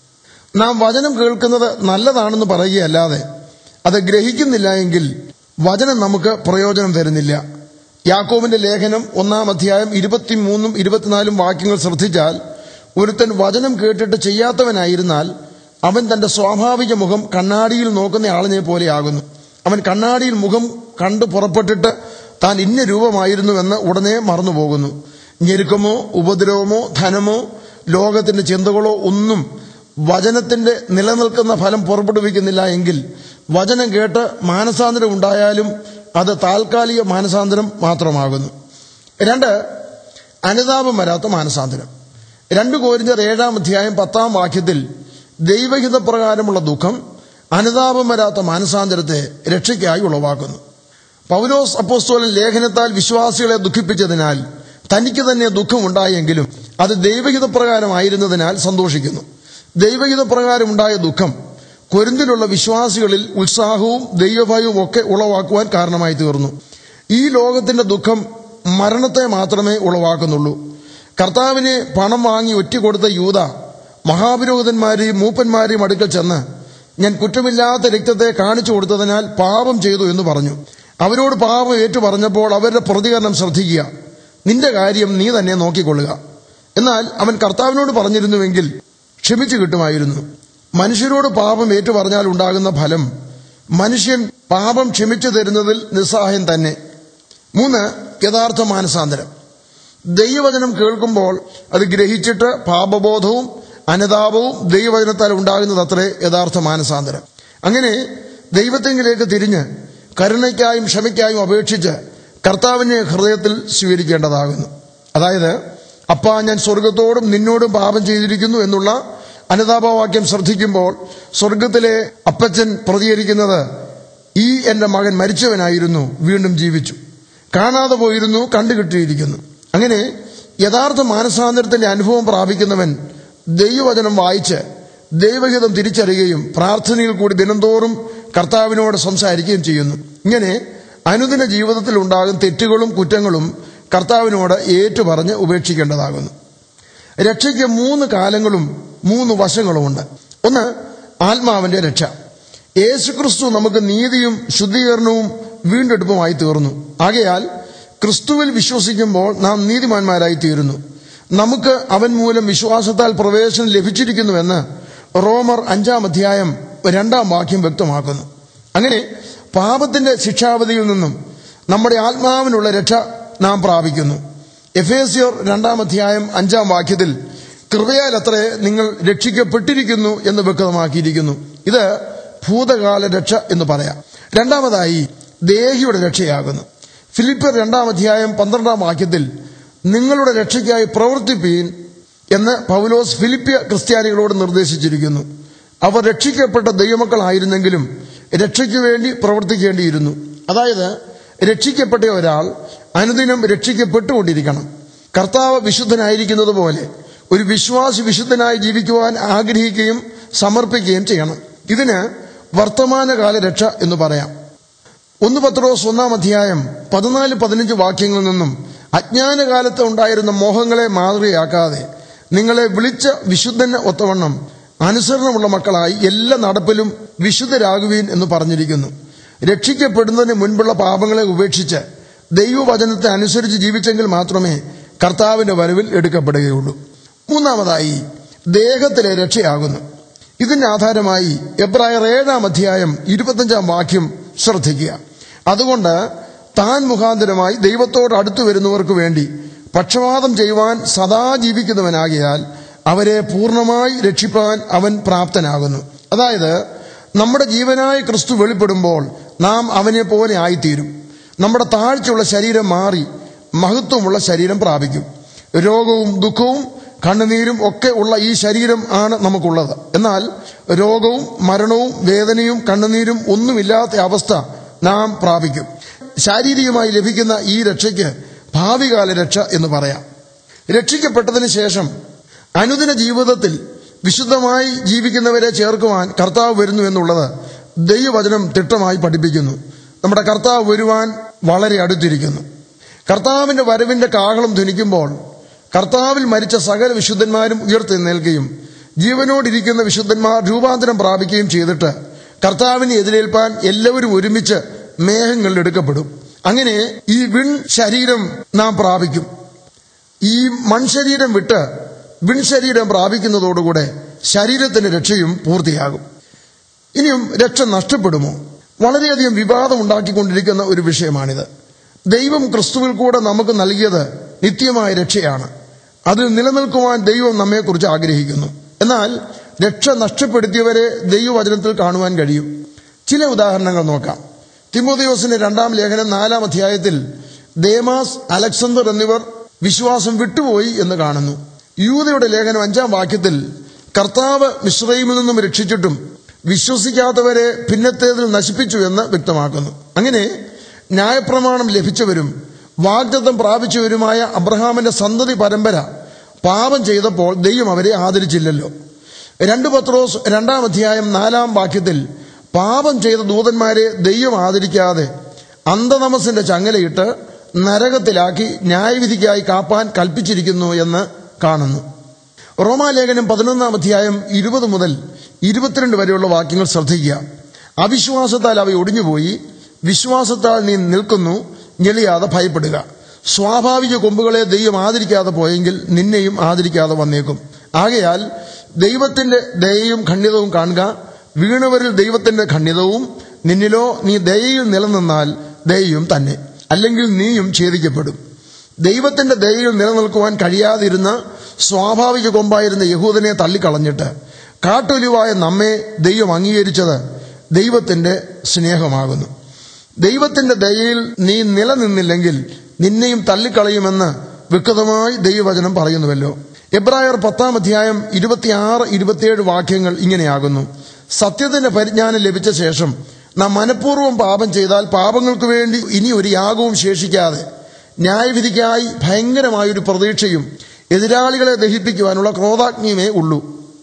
നാം വചനം കേൾക്കുന്നത് നല്ലതാണെന്ന് പറയുകയല്ലാതെ അത് ഗ്രഹിക്കുന്നില്ല എങ്കിൽ വചനം നമുക്ക് പ്രയോജനം തരുന്നില്ല യാക്കോബിന്റെ ലേഖനം ഒന്നാം അധ്യായം ഇരുപത്തിമൂന്നും ഇരുപത്തിനാലും വാക്യങ്ങൾ ശ്രദ്ധിച്ചാൽ ഒരുത്തൻ വചനം കേട്ടിട്ട് ചെയ്യാത്തവനായിരുന്നാൽ അവൻ തന്റെ സ്വാഭാവിക മുഖം കണ്ണാടിയിൽ നോക്കുന്ന ആളിനെ പോലെയാകുന്നു അവൻ കണ്ണാടിയിൽ മുഖം കണ്ടു പുറപ്പെട്ടിട്ട് താൻ ഇന്ന രൂപമായിരുന്നുവെന്ന് ഉടനെ മറന്നുപോകുന്നു ഞെരുക്കമോ ഉപദ്രവമോ ധനമോ ലോകത്തിന്റെ ചിന്തകളോ ഒന്നും വചനത്തിന്റെ നിലനിൽക്കുന്ന ഫലം പുറപ്പെടുവിക്കുന്നില്ല എങ്കിൽ വചനം കേട്ട് മാനസാന്തരം ഉണ്ടായാലും അത് താൽക്കാലിക മാനസാന്തരം മാത്രമാകുന്നു രണ്ട് അനുതാപം വരാത്ത മാനസാന്തരം രണ്ട് കോരിഞ്ചർ ഏഴാം അധ്യായം പത്താം വാക്യത്തിൽ ദൈവഹിതപ്രകാരമുള്ള ദുഃഖം അനുതാപം വരാത്ത മാനസാന്തരത്തെ രക്ഷയ്ക്കായി ഉളവാക്കുന്നു പൗലോസ് അപ്പോസ്തോലൻ ലേഖനത്താൽ വിശ്വാസികളെ ദുഃഖിപ്പിച്ചതിനാൽ തനിക്ക് തന്നെ ദുഃഖമുണ്ടായെങ്കിലും അത് ദൈവഹിതപ്രകാരമായിരുന്നതിനാൽ സന്തോഷിക്കുന്നു ദൈവഹിതപ്രകാരമുണ്ടായ ദുഃഖം കൊരിന്തിലുള്ള വിശ്വാസികളിൽ ഉത്സാഹവും ദൈവഭയവും ഒക്കെ ഉളവാക്കുവാൻ കാരണമായി തീർന്നു ഈ ലോകത്തിന്റെ ദുഃഖം മരണത്തെ മാത്രമേ ഉളവാക്കുന്നുള്ളൂ കർത്താവിനെ പണം വാങ്ങി ഒറ്റിക്കൊടുത്ത യൂത മഹാപുരോഹിതന്മാരെയും മൂപ്പന്മാരെയും അടുക്കൽ ചെന്ന് ഞാൻ കുറ്റമില്ലാത്ത രക്തത്തെ കാണിച്ചു കൊടുത്തതിനാൽ പാപം ചെയ്തു എന്ന് പറഞ്ഞു അവരോട് പാപം ഏറ്റു പറഞ്ഞപ്പോൾ അവരുടെ പ്രതികരണം ശ്രദ്ധിക്കുക നിന്റെ കാര്യം നീ തന്നെ നോക്കിക്കൊള്ളുക എന്നാൽ അവൻ കർത്താവിനോട് പറഞ്ഞിരുന്നുവെങ്കിൽ ക്ഷമിച്ചു കിട്ടുമായിരുന്നു മനുഷ്യരോട് പാപം ഏറ്റു പറഞ്ഞാൽ ഉണ്ടാകുന്ന ഫലം മനുഷ്യൻ പാപം ക്ഷമിച്ചു തരുന്നതിൽ നിസ്സഹായം തന്നെ മൂന്ന് യഥാർത്ഥ മാനസാന്തരം ദൈവവചനം കേൾക്കുമ്പോൾ അത് ഗ്രഹിച്ചിട്ട് പാപബോധവും അനുതാപവും ദൈവവചനത്താൽ ഉണ്ടാകുന്നത് അത്രേ യഥാർത്ഥ മാനസാന്തരം അങ്ങനെ ദൈവത്തെങ്കിലേക്ക് തിരിഞ്ഞ് കരുണയ്ക്കായും ക്ഷമയ്ക്കായും അപേക്ഷിച്ച് കർത്താവിനെ ഹൃദയത്തിൽ സ്വീകരിക്കേണ്ടതാകുന്നു അതായത് അപ്പാ ഞാൻ സ്വർഗത്തോടും നിന്നോടും പാപം ചെയ്തിരിക്കുന്നു എന്നുള്ള അനുതാപവാക്യം ശ്രദ്ധിക്കുമ്പോൾ സ്വർഗത്തിലെ അപ്പച്ചൻ പ്രതികരിക്കുന്നത് ഈ എന്റെ മകൻ മരിച്ചവനായിരുന്നു വീണ്ടും ജീവിച്ചു കാണാതെ പോയിരുന്നു കണ്ടുകിട്ടിയിരിക്കുന്നു അങ്ങനെ യഥാർത്ഥ മാനസാന്തരത്തിന്റെ അനുഭവം പ്രാപിക്കുന്നവൻ ദൈവവചനം വായിച്ച് ദൈവഹിതം തിരിച്ചറിയുകയും പ്രാർത്ഥനയിൽ കൂടി ദിനംതോറും കർത്താവിനോട് സംസാരിക്കുകയും ചെയ്യുന്നു ഇങ്ങനെ അനുദിന ജീവിതത്തിൽ ഉണ്ടാകും തെറ്റുകളും കുറ്റങ്ങളും കർത്താവിനോട് ഏറ്റുപറഞ്ഞ് ഉപേക്ഷിക്കേണ്ടതാകുന്നു രക്ഷയ്ക്ക് മൂന്ന് കാലങ്ങളും മൂന്ന് വശങ്ങളുമുണ്ട് ഒന്ന് ആത്മാവിന്റെ രക്ഷ യേശുക്രിസ്തു നമുക്ക് നീതിയും ശുദ്ധീകരണവും വീണ്ടെടുപ്പുമായി തീർന്നു ആകയാൽ ക്രിസ്തുവിൽ വിശ്വസിക്കുമ്പോൾ നാം നീതിമാന്മാരായി തീരുന്നു നമുക്ക് അവൻ മൂലം വിശ്വാസത്താൽ പ്രവേശനം ലഭിച്ചിരിക്കുന്നുവെന്ന് റോമർ അഞ്ചാം അധ്യായം രണ്ടാം വാക്യം വ്യക്തമാക്കുന്നു അങ്ങനെ പാപത്തിന്റെ ശിക്ഷാവധിയിൽ നിന്നും നമ്മുടെ ആത്മാവിനുള്ള രക്ഷ നാം പ്രാപിക്കുന്നു എഫേസിയർ രണ്ടാം അധ്യായം അഞ്ചാം വാക്യത്തിൽ കൃപയാൽ അത്രേ നിങ്ങൾ രക്ഷിക്കപ്പെട്ടിരിക്കുന്നു എന്ന് വ്യക്തമാക്കിയിരിക്കുന്നു ഇത് ഭൂതകാല രക്ഷ എന്ന് പറയാം രണ്ടാമതായി ദേഹിയുടെ രക്ഷയാകുന്നു ഫിലിപ്പർ രണ്ടാം അധ്യായം പന്ത്രണ്ടാം വാക്യത്തിൽ നിങ്ങളുടെ രക്ഷയ്ക്കായി പ്രവർത്തിപ്പീൻ എന്ന് പൗലോസ് ഫിലിപ്പിയ ക്രിസ്ത്യാനികളോട് നിർദ്ദേശിച്ചിരിക്കുന്നു അവർ രക്ഷിക്കപ്പെട്ട ദൈവമക്കളായിരുന്നെങ്കിലും രക്ഷയ്ക്ക് വേണ്ടി പ്രവർത്തിക്കേണ്ടിയിരുന്നു അതായത് രക്ഷിക്കപ്പെട്ട ഒരാൾ അനുദിനം രക്ഷിക്കപ്പെട്ടുകൊണ്ടിരിക്കണം കർത്താവ് വിശുദ്ധനായിരിക്കുന്നത് പോലെ ഒരു വിശ്വാസി വിശുദ്ധനായി ജീവിക്കുവാൻ ആഗ്രഹിക്കുകയും സമർപ്പിക്കുകയും ചെയ്യണം ഇതിന് വർത്തമാനകാല രക്ഷ എന്ന് പറയാം ഒന്ന് പത്രോസ് ഒന്നാം അധ്യായം പതിനാല് പതിനഞ്ച് വാക്യങ്ങളിൽ നിന്നും അജ്ഞാനകാലത്ത് ഉണ്ടായിരുന്ന മോഹങ്ങളെ മാതൃകയാക്കാതെ നിങ്ങളെ വിളിച്ച വിശുദ്ധന് ഒത്തവണ്ണം അനുസരണമുള്ള മക്കളായി എല്ലാ നടപ്പിലും വിശുദ്ധരാകുവീൻ എന്ന് പറഞ്ഞിരിക്കുന്നു രക്ഷിക്കപ്പെടുന്നതിന് മുൻപുള്ള പാപങ്ങളെ ഉപേക്ഷിച്ച് ദൈവവചനത്തെ അനുസരിച്ച് ജീവിച്ചെങ്കിൽ മാത്രമേ കർത്താവിന്റെ വരവിൽ എടുക്കപ്പെടുകയുള്ളൂ മൂന്നാമതായി ദേഹത്തിലെ രക്ഷയാകുന്നു ഇതിന്റെ ആധാരമായി എബ്രായർ ഏഴാം അധ്യായം ഇരുപത്തഞ്ചാം വാക്യം ശ്രദ്ധിക്കുക അതുകൊണ്ട് താൻ മുഖാന്തരമായി ദൈവത്തോട് അടുത്തു വരുന്നവർക്ക് വേണ്ടി പക്ഷപാതം ചെയ്യുവാൻ സദാ ജീവിക്കുന്നവനാകിയാൽ അവരെ പൂർണ്ണമായി രക്ഷിപ്പാൻ അവൻ പ്രാപ്തനാകുന്നു അതായത് നമ്മുടെ ജീവനായ ക്രിസ്തു വെളിപ്പെടുമ്പോൾ നാം അവനെ പോലെ ആയിത്തീരും നമ്മുടെ താഴ്ചയുള്ള ശരീരം മാറി മഹത്വമുള്ള ശരീരം പ്രാപിക്കും രോഗവും ദുഃഖവും കണ്ണുനീരും ഒക്കെ ഉള്ള ഈ ശരീരം ആണ് നമുക്കുള്ളത് എന്നാൽ രോഗവും മരണവും വേദനയും കണ്ണുനീരും ഒന്നുമില്ലാത്ത അവസ്ഥ നാം പ്രാപിക്കും ശാരീരികമായി ലഭിക്കുന്ന ഈ രക്ഷയ്ക്ക് ഭാവികാല രക്ഷ എന്ന് പറയാം രക്ഷിക്കപ്പെട്ടതിന് ശേഷം അനുദിന ജീവിതത്തിൽ വിശുദ്ധമായി ജീവിക്കുന്നവരെ ചേർക്കുവാൻ കർത്താവ് വരുന്നു എന്നുള്ളത് ദൈവവചനം തിട്ടമായി പഠിപ്പിക്കുന്നു നമ്മുടെ കർത്താവ് വരുവാൻ വളരെ അടുത്തിരിക്കുന്നു കർത്താവിന്റെ വരവിന്റെ കാഹളം ധ്വനിക്കുമ്പോൾ കർത്താവിൽ മരിച്ച സകല വിശുദ്ധന്മാരും ഉയർത്തെഴുന്നേൽക്കുകയും ജീവനോടിരിക്കുന്ന വിശുദ്ധന്മാർ രൂപാന്തരം പ്രാപിക്കുകയും ചെയ്തിട്ട് കർത്താവിനെ എതിരേൽപ്പാൻ എല്ലാവരും ഒരുമിച്ച് മേഘങ്ങളിൽ എടുക്കപ്പെടും അങ്ങനെ ഈ വിൺ ശരീരം നാം പ്രാപിക്കും ഈ മൺശരീരം വിട്ട് വിൺ ശരീരം പ്രാപിക്കുന്നതോടുകൂടെ ശരീരത്തിന്റെ രക്ഷയും പൂർത്തിയാകും ഇനിയും രക്ഷ നഷ്ടപ്പെടുമോ വളരെയധികം വിവാദം ഉണ്ടാക്കിക്കൊണ്ടിരിക്കുന്ന ഒരു വിഷയമാണിത് ദൈവം ക്രിസ്തുവിൽ കൂടെ നമുക്ക് നൽകിയത് നിത്യമായ രക്ഷയാണ് അത് നിലനിൽക്കുവാൻ ദൈവം നമ്മെക്കുറിച്ച് ആഗ്രഹിക്കുന്നു എന്നാൽ രക്ഷ നഷ്ടപ്പെടുത്തിയവരെ ദൈവവചനത്തിൽ കാണുവാൻ കഴിയും ചില ഉദാഹരണങ്ങൾ നോക്കാം തിമോദിയോസിന്റെ രണ്ടാം ലേഖനം നാലാം അധ്യായത്തിൽ ദേമാസ് അലക്സണ്ടർ എന്നിവർ വിശ്വാസം വിട്ടുപോയി എന്ന് കാണുന്നു യൂതയുടെ ലേഖനം അഞ്ചാം വാക്യത്തിൽ കർത്താവ് മിശ്രൈമിൽ നിന്നും രക്ഷിച്ചിട്ടും വിശ്വസിക്കാത്തവരെ പിന്നത്തേതിൽ നശിപ്പിച്ചു എന്ന് വ്യക്തമാക്കുന്നു അങ്ങനെ ന്യായപ്രമാണം ലഭിച്ചവരും വാഗ്ദത്തം പ്രാപിച്ചവരുമായ അബ്രഹാമിന്റെ സന്തതി പരമ്പര പാപം ചെയ്തപ്പോൾ ദൈവം അവരെ ആദരിച്ചില്ലല്ലോ രണ്ട് പത്രോസ് രണ്ടാം അധ്യായം നാലാം വാക്യത്തിൽ പാപം ചെയ്ത ദൂതന്മാരെ ദൈവം ആദരിക്കാതെ അന്ധനമസിന്റെ ചങ്ങലയിട്ട് നരകത്തിലാക്കി ന്യായവിധിക്കായി കാപ്പാൻ കൽപ്പിച്ചിരിക്കുന്നു എന്ന് കാണുന്നു റോമാലേഖനം പതിനൊന്നാം അധ്യായം ഇരുപത് മുതൽ ഇരുപത്തിരണ്ട് വരെയുള്ള വാക്യങ്ങൾ ശ്രദ്ധിക്കുക അവിശ്വാസത്താൽ അവ ഒടിഞ്ഞുപോയി വിശ്വാസത്താൽ നീ നിൽക്കുന്നു ഞെളിയാതെ ഭയപ്പെടുക സ്വാഭാവിക കൊമ്പുകളെ ദൈവം ആദരിക്കാതെ പോയെങ്കിൽ നിന്നെയും ആദരിക്കാതെ വന്നേക്കും ആകയാൽ ദൈവത്തിന്റെ ദയയും ഖണ്ഡിതവും കാണുക വീണവരിൽ ദൈവത്തിന്റെ ഖണ്ഡിതവും നിന്നിലോ നീ ദയയിൽ നിലനിന്നാൽ ദയയും തന്നെ അല്ലെങ്കിൽ നീയും ഛേദിക്കപ്പെടും ദൈവത്തിന്റെ ദയയിൽ നിലനിൽക്കുവാൻ കഴിയാതിരുന്ന സ്വാഭാവിക കൊമ്പായിരുന്ന യഹൂദനെ തള്ളിക്കളഞ്ഞിട്ട് കാട്ടൊലിവായ നമ്മെ ദൈവം അംഗീകരിച്ചത് ദൈവത്തിന്റെ സ്നേഹമാകുന്നു ദൈവത്തിന്റെ ദയയിൽ നീ നിലനിന്നില്ലെങ്കിൽ നിന്നെയും തള്ളിക്കളയുമെന്ന് വ്യക്തമായി ദൈവവചനം പറയുന്നുവല്ലോ എബ്രായർ പത്താം അധ്യായം ഇരുപത്തിയാറ് ഇരുപത്തിയേഴ് വാക്യങ്ങൾ ഇങ്ങനെയാകുന്നു സത്യത്തിന്റെ പരിജ്ഞാനം ലഭിച്ച ശേഷം നാം മനഃപൂർവ്വം പാപം ചെയ്താൽ പാപങ്ങൾക്ക് വേണ്ടി ഇനി ഒരു യാഗവും ശേഷിക്കാതെ ന്യായവിധിക്കായി ഭയങ്കരമായൊരു പ്രതീക്ഷയും എതിരാളികളെ ദഹിപ്പിക്കുവാനുള്ള ക്രോധാഗ്നിയുമേ ഉള്ളൂ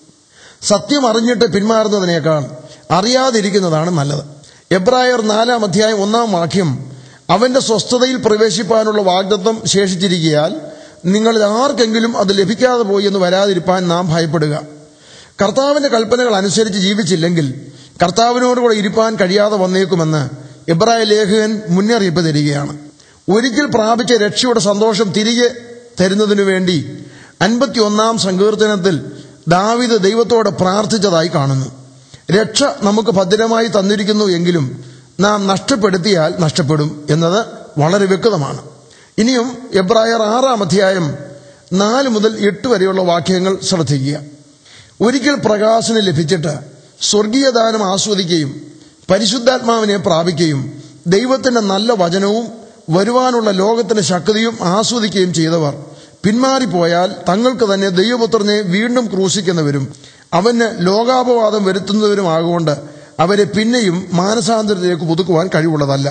സത്യം അറിഞ്ഞിട്ട് പിന്മാറുന്നതിനേക്കാൾ അറിയാതിരിക്കുന്നതാണ് നല്ലത് എബ്രായർ നാലാം അധ്യായം ഒന്നാം വാക്യം അവന്റെ സ്വസ്ഥതയിൽ പ്രവേശിപ്പാനുള്ള വാഗ്ദത്വം ശേഷിച്ചിരിക്കയാൽ നിങ്ങളിൽ ആർക്കെങ്കിലും അത് ലഭിക്കാതെ പോയി എന്ന് വരാതിരിപ്പാൻ നാം ഭയപ്പെടുക കർത്താവിന്റെ കൽപ്പനകൾ അനുസരിച്ച് ജീവിച്ചില്ലെങ്കിൽ കർത്താവിനോടുകൂടെ ഇരിപ്പാൻ കഴിയാതെ വന്നേക്കുമെന്ന് എബ്രായ ലേഖകൻ മുന്നറിയിപ്പ് തരികയാണ് ഒരിക്കൽ പ്രാപിച്ച രക്ഷയുടെ സന്തോഷം തിരികെ തരുന്നതിനു വേണ്ടി അൻപത്തിയൊന്നാം സങ്കീർത്തനത്തിൽ ദാവിദ് ദൈവത്തോട് പ്രാർത്ഥിച്ചതായി കാണുന്നു രക്ഷ നമുക്ക് ഭദ്രമായി തന്നിരിക്കുന്നു എങ്കിലും നാം നഷ്ടപ്പെടുത്തിയാൽ നഷ്ടപ്പെടും എന്നത് വളരെ വ്യക്തമാണ് ഇനിയും എബ്രായർ ആറാം അധ്യായം നാല് മുതൽ എട്ട് വരെയുള്ള വാക്യങ്ങൾ ശ്രദ്ധിക്കുക ഒരിക്കൽ പ്രകാശനം ലഭിച്ചിട്ട് സ്വർഗീയ ദാനം ആസ്വദിക്കുകയും പരിശുദ്ധാത്മാവിനെ പ്രാപിക്കുകയും ദൈവത്തിന്റെ നല്ല വചനവും വരുവാനുള്ള ലോകത്തിന്റെ ശക്തിയും ആസ്വദിക്കുകയും ചെയ്തവർ പിന്മാറിപ്പോയാൽ തങ്ങൾക്ക് തന്നെ ദൈവപുത്രനെ വീണ്ടും ക്രൂശിക്കുന്നവരും അവന് ലോകാപവാദം വരുത്തുന്നവരുമാകൊണ്ട് അവരെ പിന്നെയും മാനസാന്തരത്തിലേക്ക് പുതുക്കുവാൻ കഴിവുള്ളതല്ല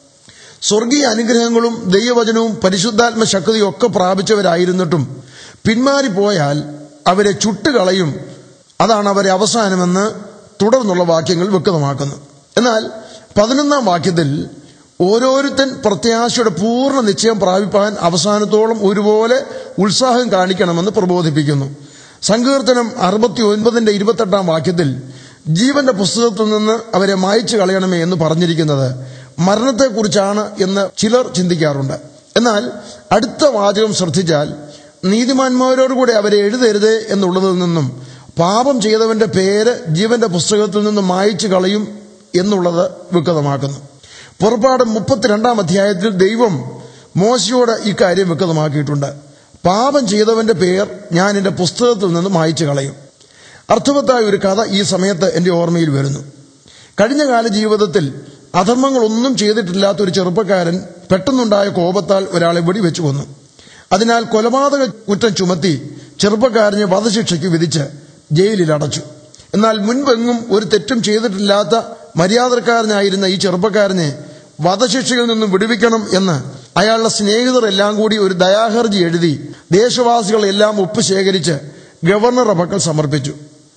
സ്വർഗീയ അനുഗ്രഹങ്ങളും ദൈവവചനവും പരിശുദ്ധാത്മ ശക്തിയും ഒക്കെ പ്രാപിച്ചവരായിരുന്നിട്ടും പിന്മാറിപ്പോയാൽ അവരെ ചുട്ടുകളയും അതാണ് അവരെ അവസാനമെന്ന് തുടർന്നുള്ള വാക്യങ്ങൾ വ്യക്തമാക്കുന്നു എന്നാൽ പതിനൊന്നാം വാക്യത്തിൽ ഓരോരുത്തൻ പ്രത്യാശയുടെ പൂർണ്ണ നിശ്ചയം പ്രാപിപ്പാൻ അവസാനത്തോളം ഒരുപോലെ ഉത്സാഹം കാണിക്കണമെന്ന് പ്രബോധിപ്പിക്കുന്നു സങ്കീർത്തനം അറുപത്തി ഒൻപതിന്റെ ഇരുപത്തെട്ടാം വാക്യത്തിൽ ജീവന്റെ പുസ്തകത്തിൽ നിന്ന് അവരെ മായച്ചു കളയണമേ എന്ന് പറഞ്ഞിരിക്കുന്നത് മരണത്തെക്കുറിച്ചാണ് എന്ന് ചിലർ ചിന്തിക്കാറുണ്ട് എന്നാൽ അടുത്ത വാചകം ശ്രദ്ധിച്ചാൽ നീതിമാന്മാരോടുകൂടി അവരെ എഴുതരുത് എന്നുള്ളതിൽ നിന്നും പാപം ചെയ്തവന്റെ പേര് ജീവന്റെ പുസ്തകത്തിൽ നിന്ന് മായച്ചു കളയും എന്നുള്ളത് വ്യക്തമാക്കുന്നു പുറപ്പാട് മുപ്പത്തിരണ്ടാം അധ്യായത്തിൽ ദൈവം മോശയോട് ഇക്കാര്യം വ്യക്തമാക്കിയിട്ടുണ്ട് പാപം ചെയ്തവന്റെ പേർ ഞാൻ എന്റെ പുസ്തകത്തിൽ നിന്ന് മായച്ചു കളയും അർത്ഥവത്തായ ഒരു കഥ ഈ സമയത്ത് എന്റെ ഓർമ്മയിൽ വരുന്നു കഴിഞ്ഞ കാല ജീവിതത്തിൽ അധർമ്മങ്ങളൊന്നും ചെയ്തിട്ടില്ലാത്ത ഒരു ചെറുപ്പക്കാരൻ പെട്ടെന്നുണ്ടായ കോപത്താൽ ഒരാളെ വെടിവെച്ചു കൊന്നു അതിനാൽ കൊലപാതക കുറ്റം ചുമത്തി ചെറുപ്പക്കാരനെ വധശിക്ഷയ്ക്ക് വിധിച്ച് ജയിലിൽ അടച്ചു എന്നാൽ മുൻപെങ്ങും ഒരു തെറ്റും ചെയ്തിട്ടില്ലാത്ത മര്യാദക്കാരനായിരുന്ന ഈ ചെറുപ്പക്കാരനെ വധശിക്ഷയിൽ നിന്നും വിടുവിക്കണം എന്ന് അയാളുടെ സ്നേഹിതർ എല്ലാം കൂടി ഒരു ദയാഹർജി എഴുതി ദേശവാസികളെല്ലാം ഒപ്പ് ശേഖരിച്ച് ഗവർണറുടെ പക്കൽ സമർപ്പിച്ചു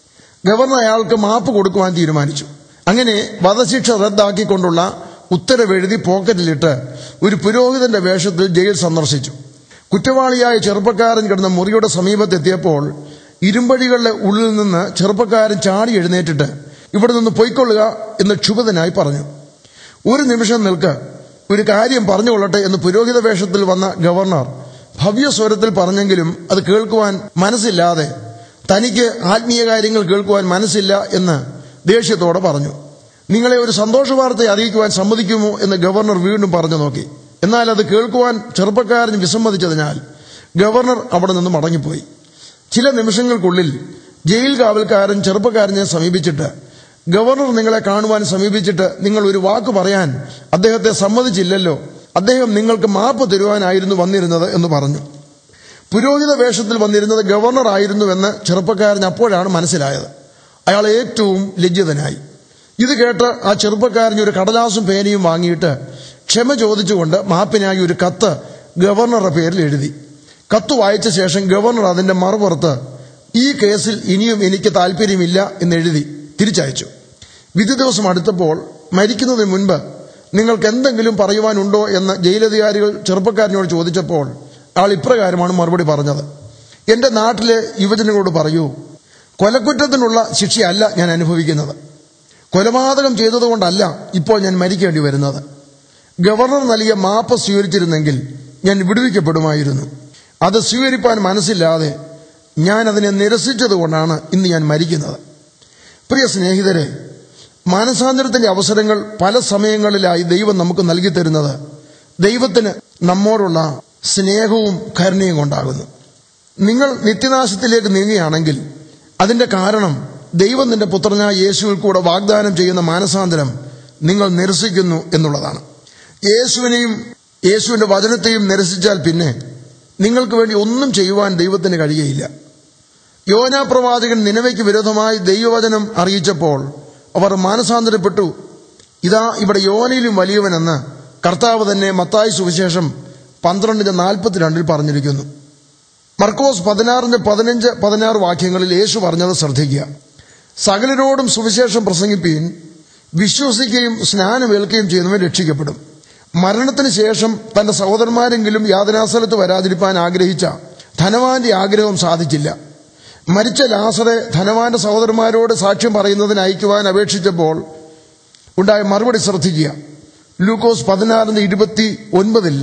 ഗവർണർ അയാൾക്ക് മാപ്പ് കൊടുക്കുവാൻ തീരുമാനിച്ചു അങ്ങനെ വധശിക്ഷ റദ്ദാക്കിക്കൊണ്ടുള്ള ഉത്തരവെഴുതി പോക്കറ്റിലിട്ട് ഒരു പുരോഹിതന്റെ വേഷത്തിൽ ജയിൽ സന്ദർശിച്ചു കുറ്റവാളിയായ ചെറുപ്പക്കാരൻ കിടന്ന മുറിയുടെ സമീപത്തെത്തിയപ്പോൾ ഇരുമ്പഴികളുടെ ഉള്ളിൽ നിന്ന് ചെറുപ്പക്കാരൻ ചാടി എഴുന്നേറ്റിട്ട് ഇവിടെ നിന്ന് പൊയ്ക്കൊള്ളുക എന്ന് ക്ഷുഭിതനായി പറഞ്ഞു ഒരു നിമിഷം നിൽക്ക് ഒരു കാര്യം പറഞ്ഞുകൊള്ളട്ടെ എന്ന് പുരോഹിത വേഷത്തിൽ വന്ന ഗവർണർ ഭവ്യസ്വരത്തിൽ പറഞ്ഞെങ്കിലും അത് കേൾക്കുവാൻ മനസ്സില്ലാതെ തനിക്ക് ആത്മീയ കാര്യങ്ങൾ കേൾക്കുവാൻ മനസ്സില്ല എന്ന് ദേഷ്യത്തോടെ പറഞ്ഞു നിങ്ങളെ ഒരു സന്തോഷ വാർത്ത അറിയിക്കുവാൻ സമ്മതിക്കുമോ എന്ന് ഗവർണർ വീണ്ടും പറഞ്ഞു നോക്കി എന്നാൽ അത് കേൾക്കുവാൻ ചെറുപ്പക്കാരൻ വിസമ്മതിച്ചതിനാൽ ഗവർണർ അവിടെ നിന്ന് മടങ്ങിപ്പോയി ചില നിമിഷങ്ങൾക്കുള്ളിൽ ജയിൽ കാവൽക്കാരൻ ചെറുപ്പക്കാരനെ സമീപിച്ചിട്ട് ഗവർണർ നിങ്ങളെ കാണുവാൻ സമീപിച്ചിട്ട് നിങ്ങൾ ഒരു വാക്ക് പറയാൻ അദ്ദേഹത്തെ സമ്മതിച്ചില്ലല്ലോ അദ്ദേഹം നിങ്ങൾക്ക് മാപ്പ് തരുവാനായിരുന്നു വന്നിരുന്നത് എന്ന് പറഞ്ഞു പുരോഹിത വേഷത്തിൽ വന്നിരുന്നത് ഗവർണർ ആയിരുന്നുവെന്ന് ചെറുപ്പക്കാരൻ അപ്പോഴാണ് മനസ്സിലായത് അയാൾ ഏറ്റവും ലജ്ജിതനായി ഇത് കേട്ട് ആ ചെറുപ്പക്കാരൻ ഒരു കടലാസും പേനയും വാങ്ങിയിട്ട് ക്ഷമ ചോദിച്ചുകൊണ്ട് മാപ്പിനായി ഒരു കത്ത് ഗവർണറുടെ പേരിൽ എഴുതി കത്ത് വായിച്ച ശേഷം ഗവർണർ അതിന്റെ മറുപുറത്ത് ഈ കേസിൽ ഇനിയും എനിക്ക് താല്പര്യമില്ല എന്ന് എഴുതി തിരിച്ചയച്ചു വിധി ദിവസം അടുത്തപ്പോൾ മരിക്കുന്നതിന് മുൻപ് നിങ്ങൾക്ക് എന്തെങ്കിലും പറയുവാനുണ്ടോ എന്ന് ജയിലധികാരികൾ ചെറുപ്പക്കാരനോട് ചോദിച്ചപ്പോൾ ആൾ ഇപ്രകാരമാണ് മറുപടി പറഞ്ഞത് എന്റെ നാട്ടിലെ യുവജനങ്ങളോട് പറയൂ കൊലക്കുറ്റത്തിനുള്ള ശിക്ഷയല്ല ഞാൻ അനുഭവിക്കുന്നത് കൊലപാതകം ചെയ്തതുകൊണ്ടല്ല ഇപ്പോൾ ഞാൻ മരിക്കേണ്ടി വരുന്നത് ഗവർണർ നൽകിയ മാപ്പ് സ്വീകരിച്ചിരുന്നെങ്കിൽ ഞാൻ വിടുവിക്കപ്പെടുമായിരുന്നു അത് സ്വീകരിപ്പാൻ മനസ്സില്ലാതെ ഞാൻ അതിനെ നിരസിച്ചതുകൊണ്ടാണ് ഇന്ന് ഞാൻ മരിക്കുന്നത് പ്രിയ സ്നേഹിതരെ മാനസാന്തരത്തിന്റെ അവസരങ്ങൾ പല സമയങ്ങളിലായി ദൈവം നമുക്ക് നൽകി തരുന്നത് ദൈവത്തിന് നമ്മോടുള്ള സ്നേഹവും കരുണയും കൊണ്ടാകുന്നു നിങ്ങൾ നിത്യനാശത്തിലേക്ക് നീങ്ങുകയാണെങ്കിൽ അതിന്റെ കാരണം ദൈവം നിന്റെ പുത്രനായ യേശുവിൽ കൂടെ വാഗ്ദാനം ചെയ്യുന്ന മാനസാന്തരം നിങ്ങൾ നിരസിക്കുന്നു എന്നുള്ളതാണ് യേശുവിനെയും യേശുവിന്റെ വചനത്തെയും നിരസിച്ചാൽ പിന്നെ നിങ്ങൾക്ക് വേണ്ടി ഒന്നും ചെയ്യുവാൻ ദൈവത്തിന് കഴിയുകയില്ല യോനാ പ്രവാചകൻ നിലവയ്ക്ക് വിരോധമായി ദൈവവചനം അറിയിച്ചപ്പോൾ അവർ മാനസാന്തരപ്പെട്ടു ഇതാ ഇവിടെ യോനയിലും വലിയവനെന്ന് കർത്താവ് തന്നെ മത്തായി സുവിശേഷം പന്ത്രണ്ടിന്റെ നാൽപ്പത്തിരണ്ടിൽ പറഞ്ഞിരിക്കുന്നു മർക്കോസ് പതിനാറിന്റെ പതിനഞ്ച് പതിനാറ് വാക്യങ്ങളിൽ യേശു പറഞ്ഞത് ശ്രദ്ധിക്കുക സകലരോടും സുവിശേഷം പ്രസംഗിപ്പീൻ വിശ്വസിക്കുകയും സ്നാനമേൽക്കുകയും ചെയ്യുന്നവൻ രക്ഷിക്കപ്പെടും മരണത്തിന് ശേഷം തന്റെ സഹോദരന്മാരെങ്കിലും യാതനാസ്ഥലത്ത് വരാതിരിക്കാൻ ആഗ്രഹിച്ച ധനവാന്റെ ആഗ്രഹം സാധിച്ചില്ല മരിച്ച ലാസറെ ധനവാന്റെ സഹോദരന്മാരോട് സാക്ഷ്യം പറയുന്നതിന് അയക്കുവാൻ അപേക്ഷിച്ചപ്പോൾ ഉണ്ടായ മറുപടി ശ്രദ്ധിക്കുക ലൂക്കോസ് പതിനാറിന് ഇരുപത്തി ഒൻപതിൽ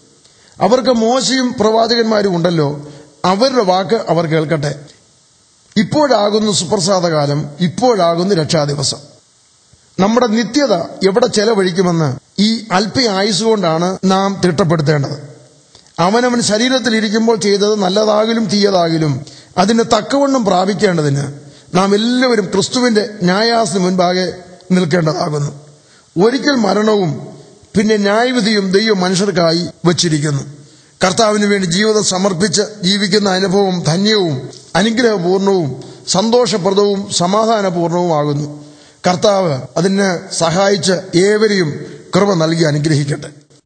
അവർക്ക് മോശയും പ്രവാചകന്മാരും ഉണ്ടല്ലോ അവരുടെ വാക്ക് അവർ കേൾക്കട്ടെ ഇപ്പോഴാകുന്നു സുപ്രസാദകാലം ഇപ്പോഴാകുന്നു രക്ഷാദിവസം നമ്മുടെ നിത്യത എവിടെ ചെലവഴിക്കുമെന്ന് ഈ അല്പ ആയുസ് കൊണ്ടാണ് നാം തിട്ടപ്പെടുത്തേണ്ടത് അവനവൻ ശരീരത്തിൽ ഇരിക്കുമ്പോൾ ചെയ്തത് നല്ലതാകിലും തീയതാകിലും അതിന് തക്കവണ്ണം പ്രാപിക്കേണ്ടതിന് നാം എല്ലാവരും ക്രിസ്തുവിന്റെ ന്യായാസിന് മുൻപാകെ നിൽക്കേണ്ടതാകുന്നു ഒരിക്കൽ മരണവും പിന്നെ ന്യായവിധിയും ദൈവം മനുഷ്യർക്കായി വച്ചിരിക്കുന്നു കർത്താവിന് വേണ്ടി ജീവിതം സമർപ്പിച്ച് ജീവിക്കുന്ന അനുഭവം ധന്യവും അനുഗ്രഹപൂർണവും സന്തോഷപ്രദവും സമാധാനപൂർണവുമാകുന്നു കർത്താവ് അതിന് സഹായിച്ച് ഏവരെയും കൃപ നൽകി അനുഗ്രഹിക്കട്ടെ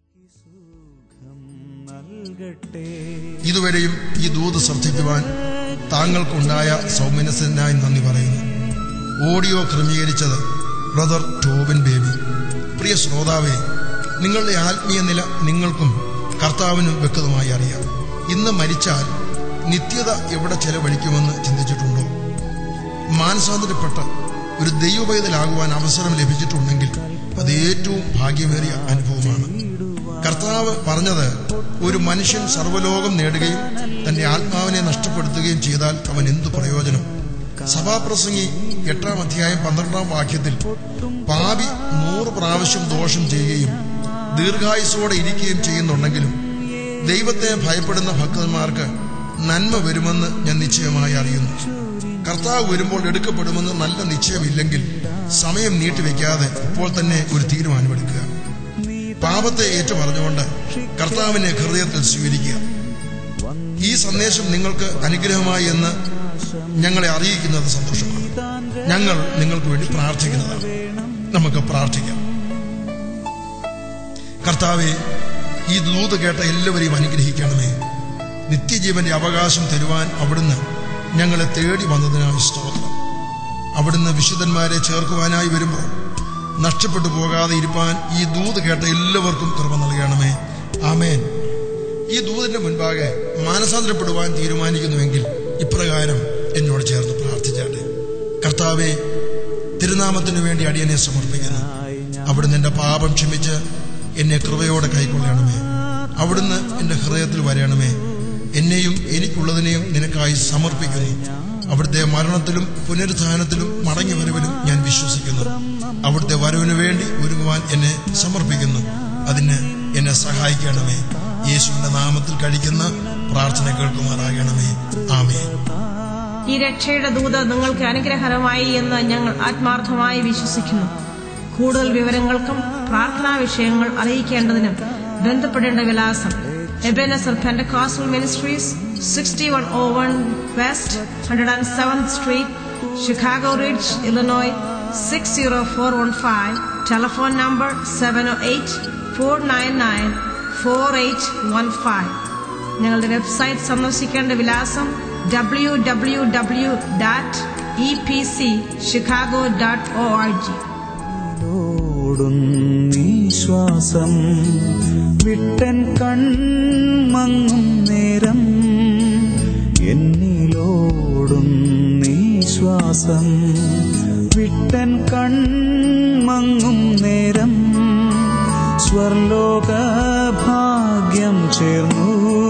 ഇതുവരെയും ഈ ദൂത് ശ്രദ്ധിക്കുവാൻ താങ്കൾക്കുണ്ടായ സൗമനസ്യനായി നന്ദി പറയുന്നു ഓഡിയോ ക്രമീകരിച്ചത് ബ്രദർ ടോബിൻ ബേബി പ്രിയ ശ്രോതാവെ നിങ്ങളുടെ ആത്മീയ നില നിങ്ങൾക്കും കർത്താവിനും വ്യക്തമായി അറിയാം ഇന്ന് മരിച്ചാൽ നിത്യത എവിടെ ചെലവഴിക്കുമെന്ന് ചിന്തിച്ചിട്ടുണ്ടോ മാനസാന്തരപ്പെട്ട ഒരു ദൈവപൈതലാകുവാൻ അവസരം ലഭിച്ചിട്ടുണ്ടെങ്കിൽ അത് ഏറ്റവും ഭാഗ്യമേറിയ അനുഭവമാണ് കർത്താവ് പറഞ്ഞത് ഒരു മനുഷ്യൻ സർവ്വലോകം നേടുകയും തന്റെ ആത്മാവിനെ നഷ്ടപ്പെടുത്തുകയും ചെയ്താൽ അവൻ എന്തു പ്രയോജനം സഭാപ്രസംഗി എട്ടാം അധ്യായം പന്ത്രണ്ടാം വാക്യത്തിൽ പാപി നൂറ് പ്രാവശ്യം ദോഷം ചെയ്യുകയും ദീർഘായുസോടെ ഇരിക്കുകയും ചെയ്യുന്നുണ്ടെങ്കിലും ദൈവത്തെ ഭയപ്പെടുന്ന ഭക്തന്മാർക്ക് നന്മ വരുമെന്ന് ഞാൻ നിശ്ചയമായി അറിയുന്നു കർത്താവ് വരുമ്പോൾ എടുക്കപ്പെടുമെന്ന് നല്ല നിശ്ചയമില്ലെങ്കിൽ സമയം നീട്ടിവെക്കാതെ ഇപ്പോൾ തന്നെ ഒരു തീരുമാനമെടുക്കുക പാപത്തെ ഏറ്റു പറഞ്ഞുകൊണ്ട് കർത്താവിനെ ഹൃദയത്തിൽ സ്വീകരിക്കുക ഈ സന്ദേശം നിങ്ങൾക്ക് അനുഗ്രഹമായി എന്ന് ഞങ്ങളെ അറിയിക്കുന്നത് സന്തോഷമാണ് ഞങ്ങൾ നിങ്ങൾക്ക് വേണ്ടി പ്രാർത്ഥിക്കുന്നതാണ് നമുക്ക് പ്രാർത്ഥിക്കാം കർത്താവെ ഈ ദൂത് കേട്ട എല്ലാവരെയും അനുഗ്രഹിക്കണമേ നിത്യജീവന്റെ അവകാശം തരുവാൻ അവിടുന്ന് ഞങ്ങളെ തേടി വന്നതിനായി സ്തോത്രം അവിടുന്ന് വിശുദ്ധന്മാരെ ചേർക്കുവാനായി വരുമ്പോൾ നഷ്ടപ്പെട്ടു പോകാതെ ഇരുപ്പാൻ ഈ ദൂത് കേട്ട എല്ലാവർക്കും കൃപ നൽകണമേ ആമേൻ ഈ ദൂതിന്റെ മുൻപാകെ മാനസാന്തരപ്പെടുവാൻ തീരുമാനിക്കുന്നുവെങ്കിൽ ഇപ്രകാരം എന്നോട് ചേർന്ന് പ്രാർത്ഥിച്ചാട്ടെ കർത്താവെ തിരുനാമത്തിനു വേണ്ടി അടിയനെ സമർപ്പിക്കുന്നു അവിടുന്ന് എന്റെ പാപം ക്ഷമിച്ച് എന്നെ കൃപയോടെ കൈക്കൊള്ളണമേ അവിടുന്ന് എന്റെ ഹൃദയത്തിൽ വരണമേ എന്നെയും എനിക്കുള്ളതിനെയും നിനക്കായി സമർപ്പിക്കുന്നു അവിടുത്തെ മരണത്തിലും പുനരുത്ഥാനത്തിലും മടങ്ങി വരവിലും ഞാൻ വിശ്വസിക്കുന്നു അവിടുത്തെ വരവിനു വേണ്ടി ഒരുങ്ങുവാൻ എന്നെ സമർപ്പിക്കുന്നു അതിന് എന്നെ സഹായിക്കണമേ യേശുവിന്റെ നാമത്തിൽ കഴിക്കുന്ന പ്രാർത്ഥന കേൾക്കുമാറാകണമേ ആമേ ഈ രക്ഷയുടെ ദൂത് നിങ്ങൾക്ക് അനുഗ്രഹകരമായി എന്ന് ഞങ്ങൾ ആത്മാർത്ഥമായി വിശ്വസിക്കുന്നു കൂടുതൽ വിവരങ്ങൾക്കും പ്രാർത്ഥനാ വിഷയങ്ങൾ അറിയിക്കേണ്ടതിനും ബന്ധപ്പെടേണ്ട വിലാസം Ebenezer Pentecostal ministries sixty one O one west hundred and seventh street Chicago Ridge Illinois six zero four one five telephone number seven O eight four nine nine four eight one five ഞങ്ങളുടെ website സന്ദർശിക്കേണ്ട വിലാസം W W W dot E P C Chicago dot O R G എന്നിലോടുന്നീ ശ്വാസം വിട്ടൻ കൺമങ്ങും നേരം എന്നിലോടുന്നീ ശ്വാസം വിട്ടൻ കൺമങ്ങും നേരം സ്വർലോക ഭാഗ്യം ചേർന്നു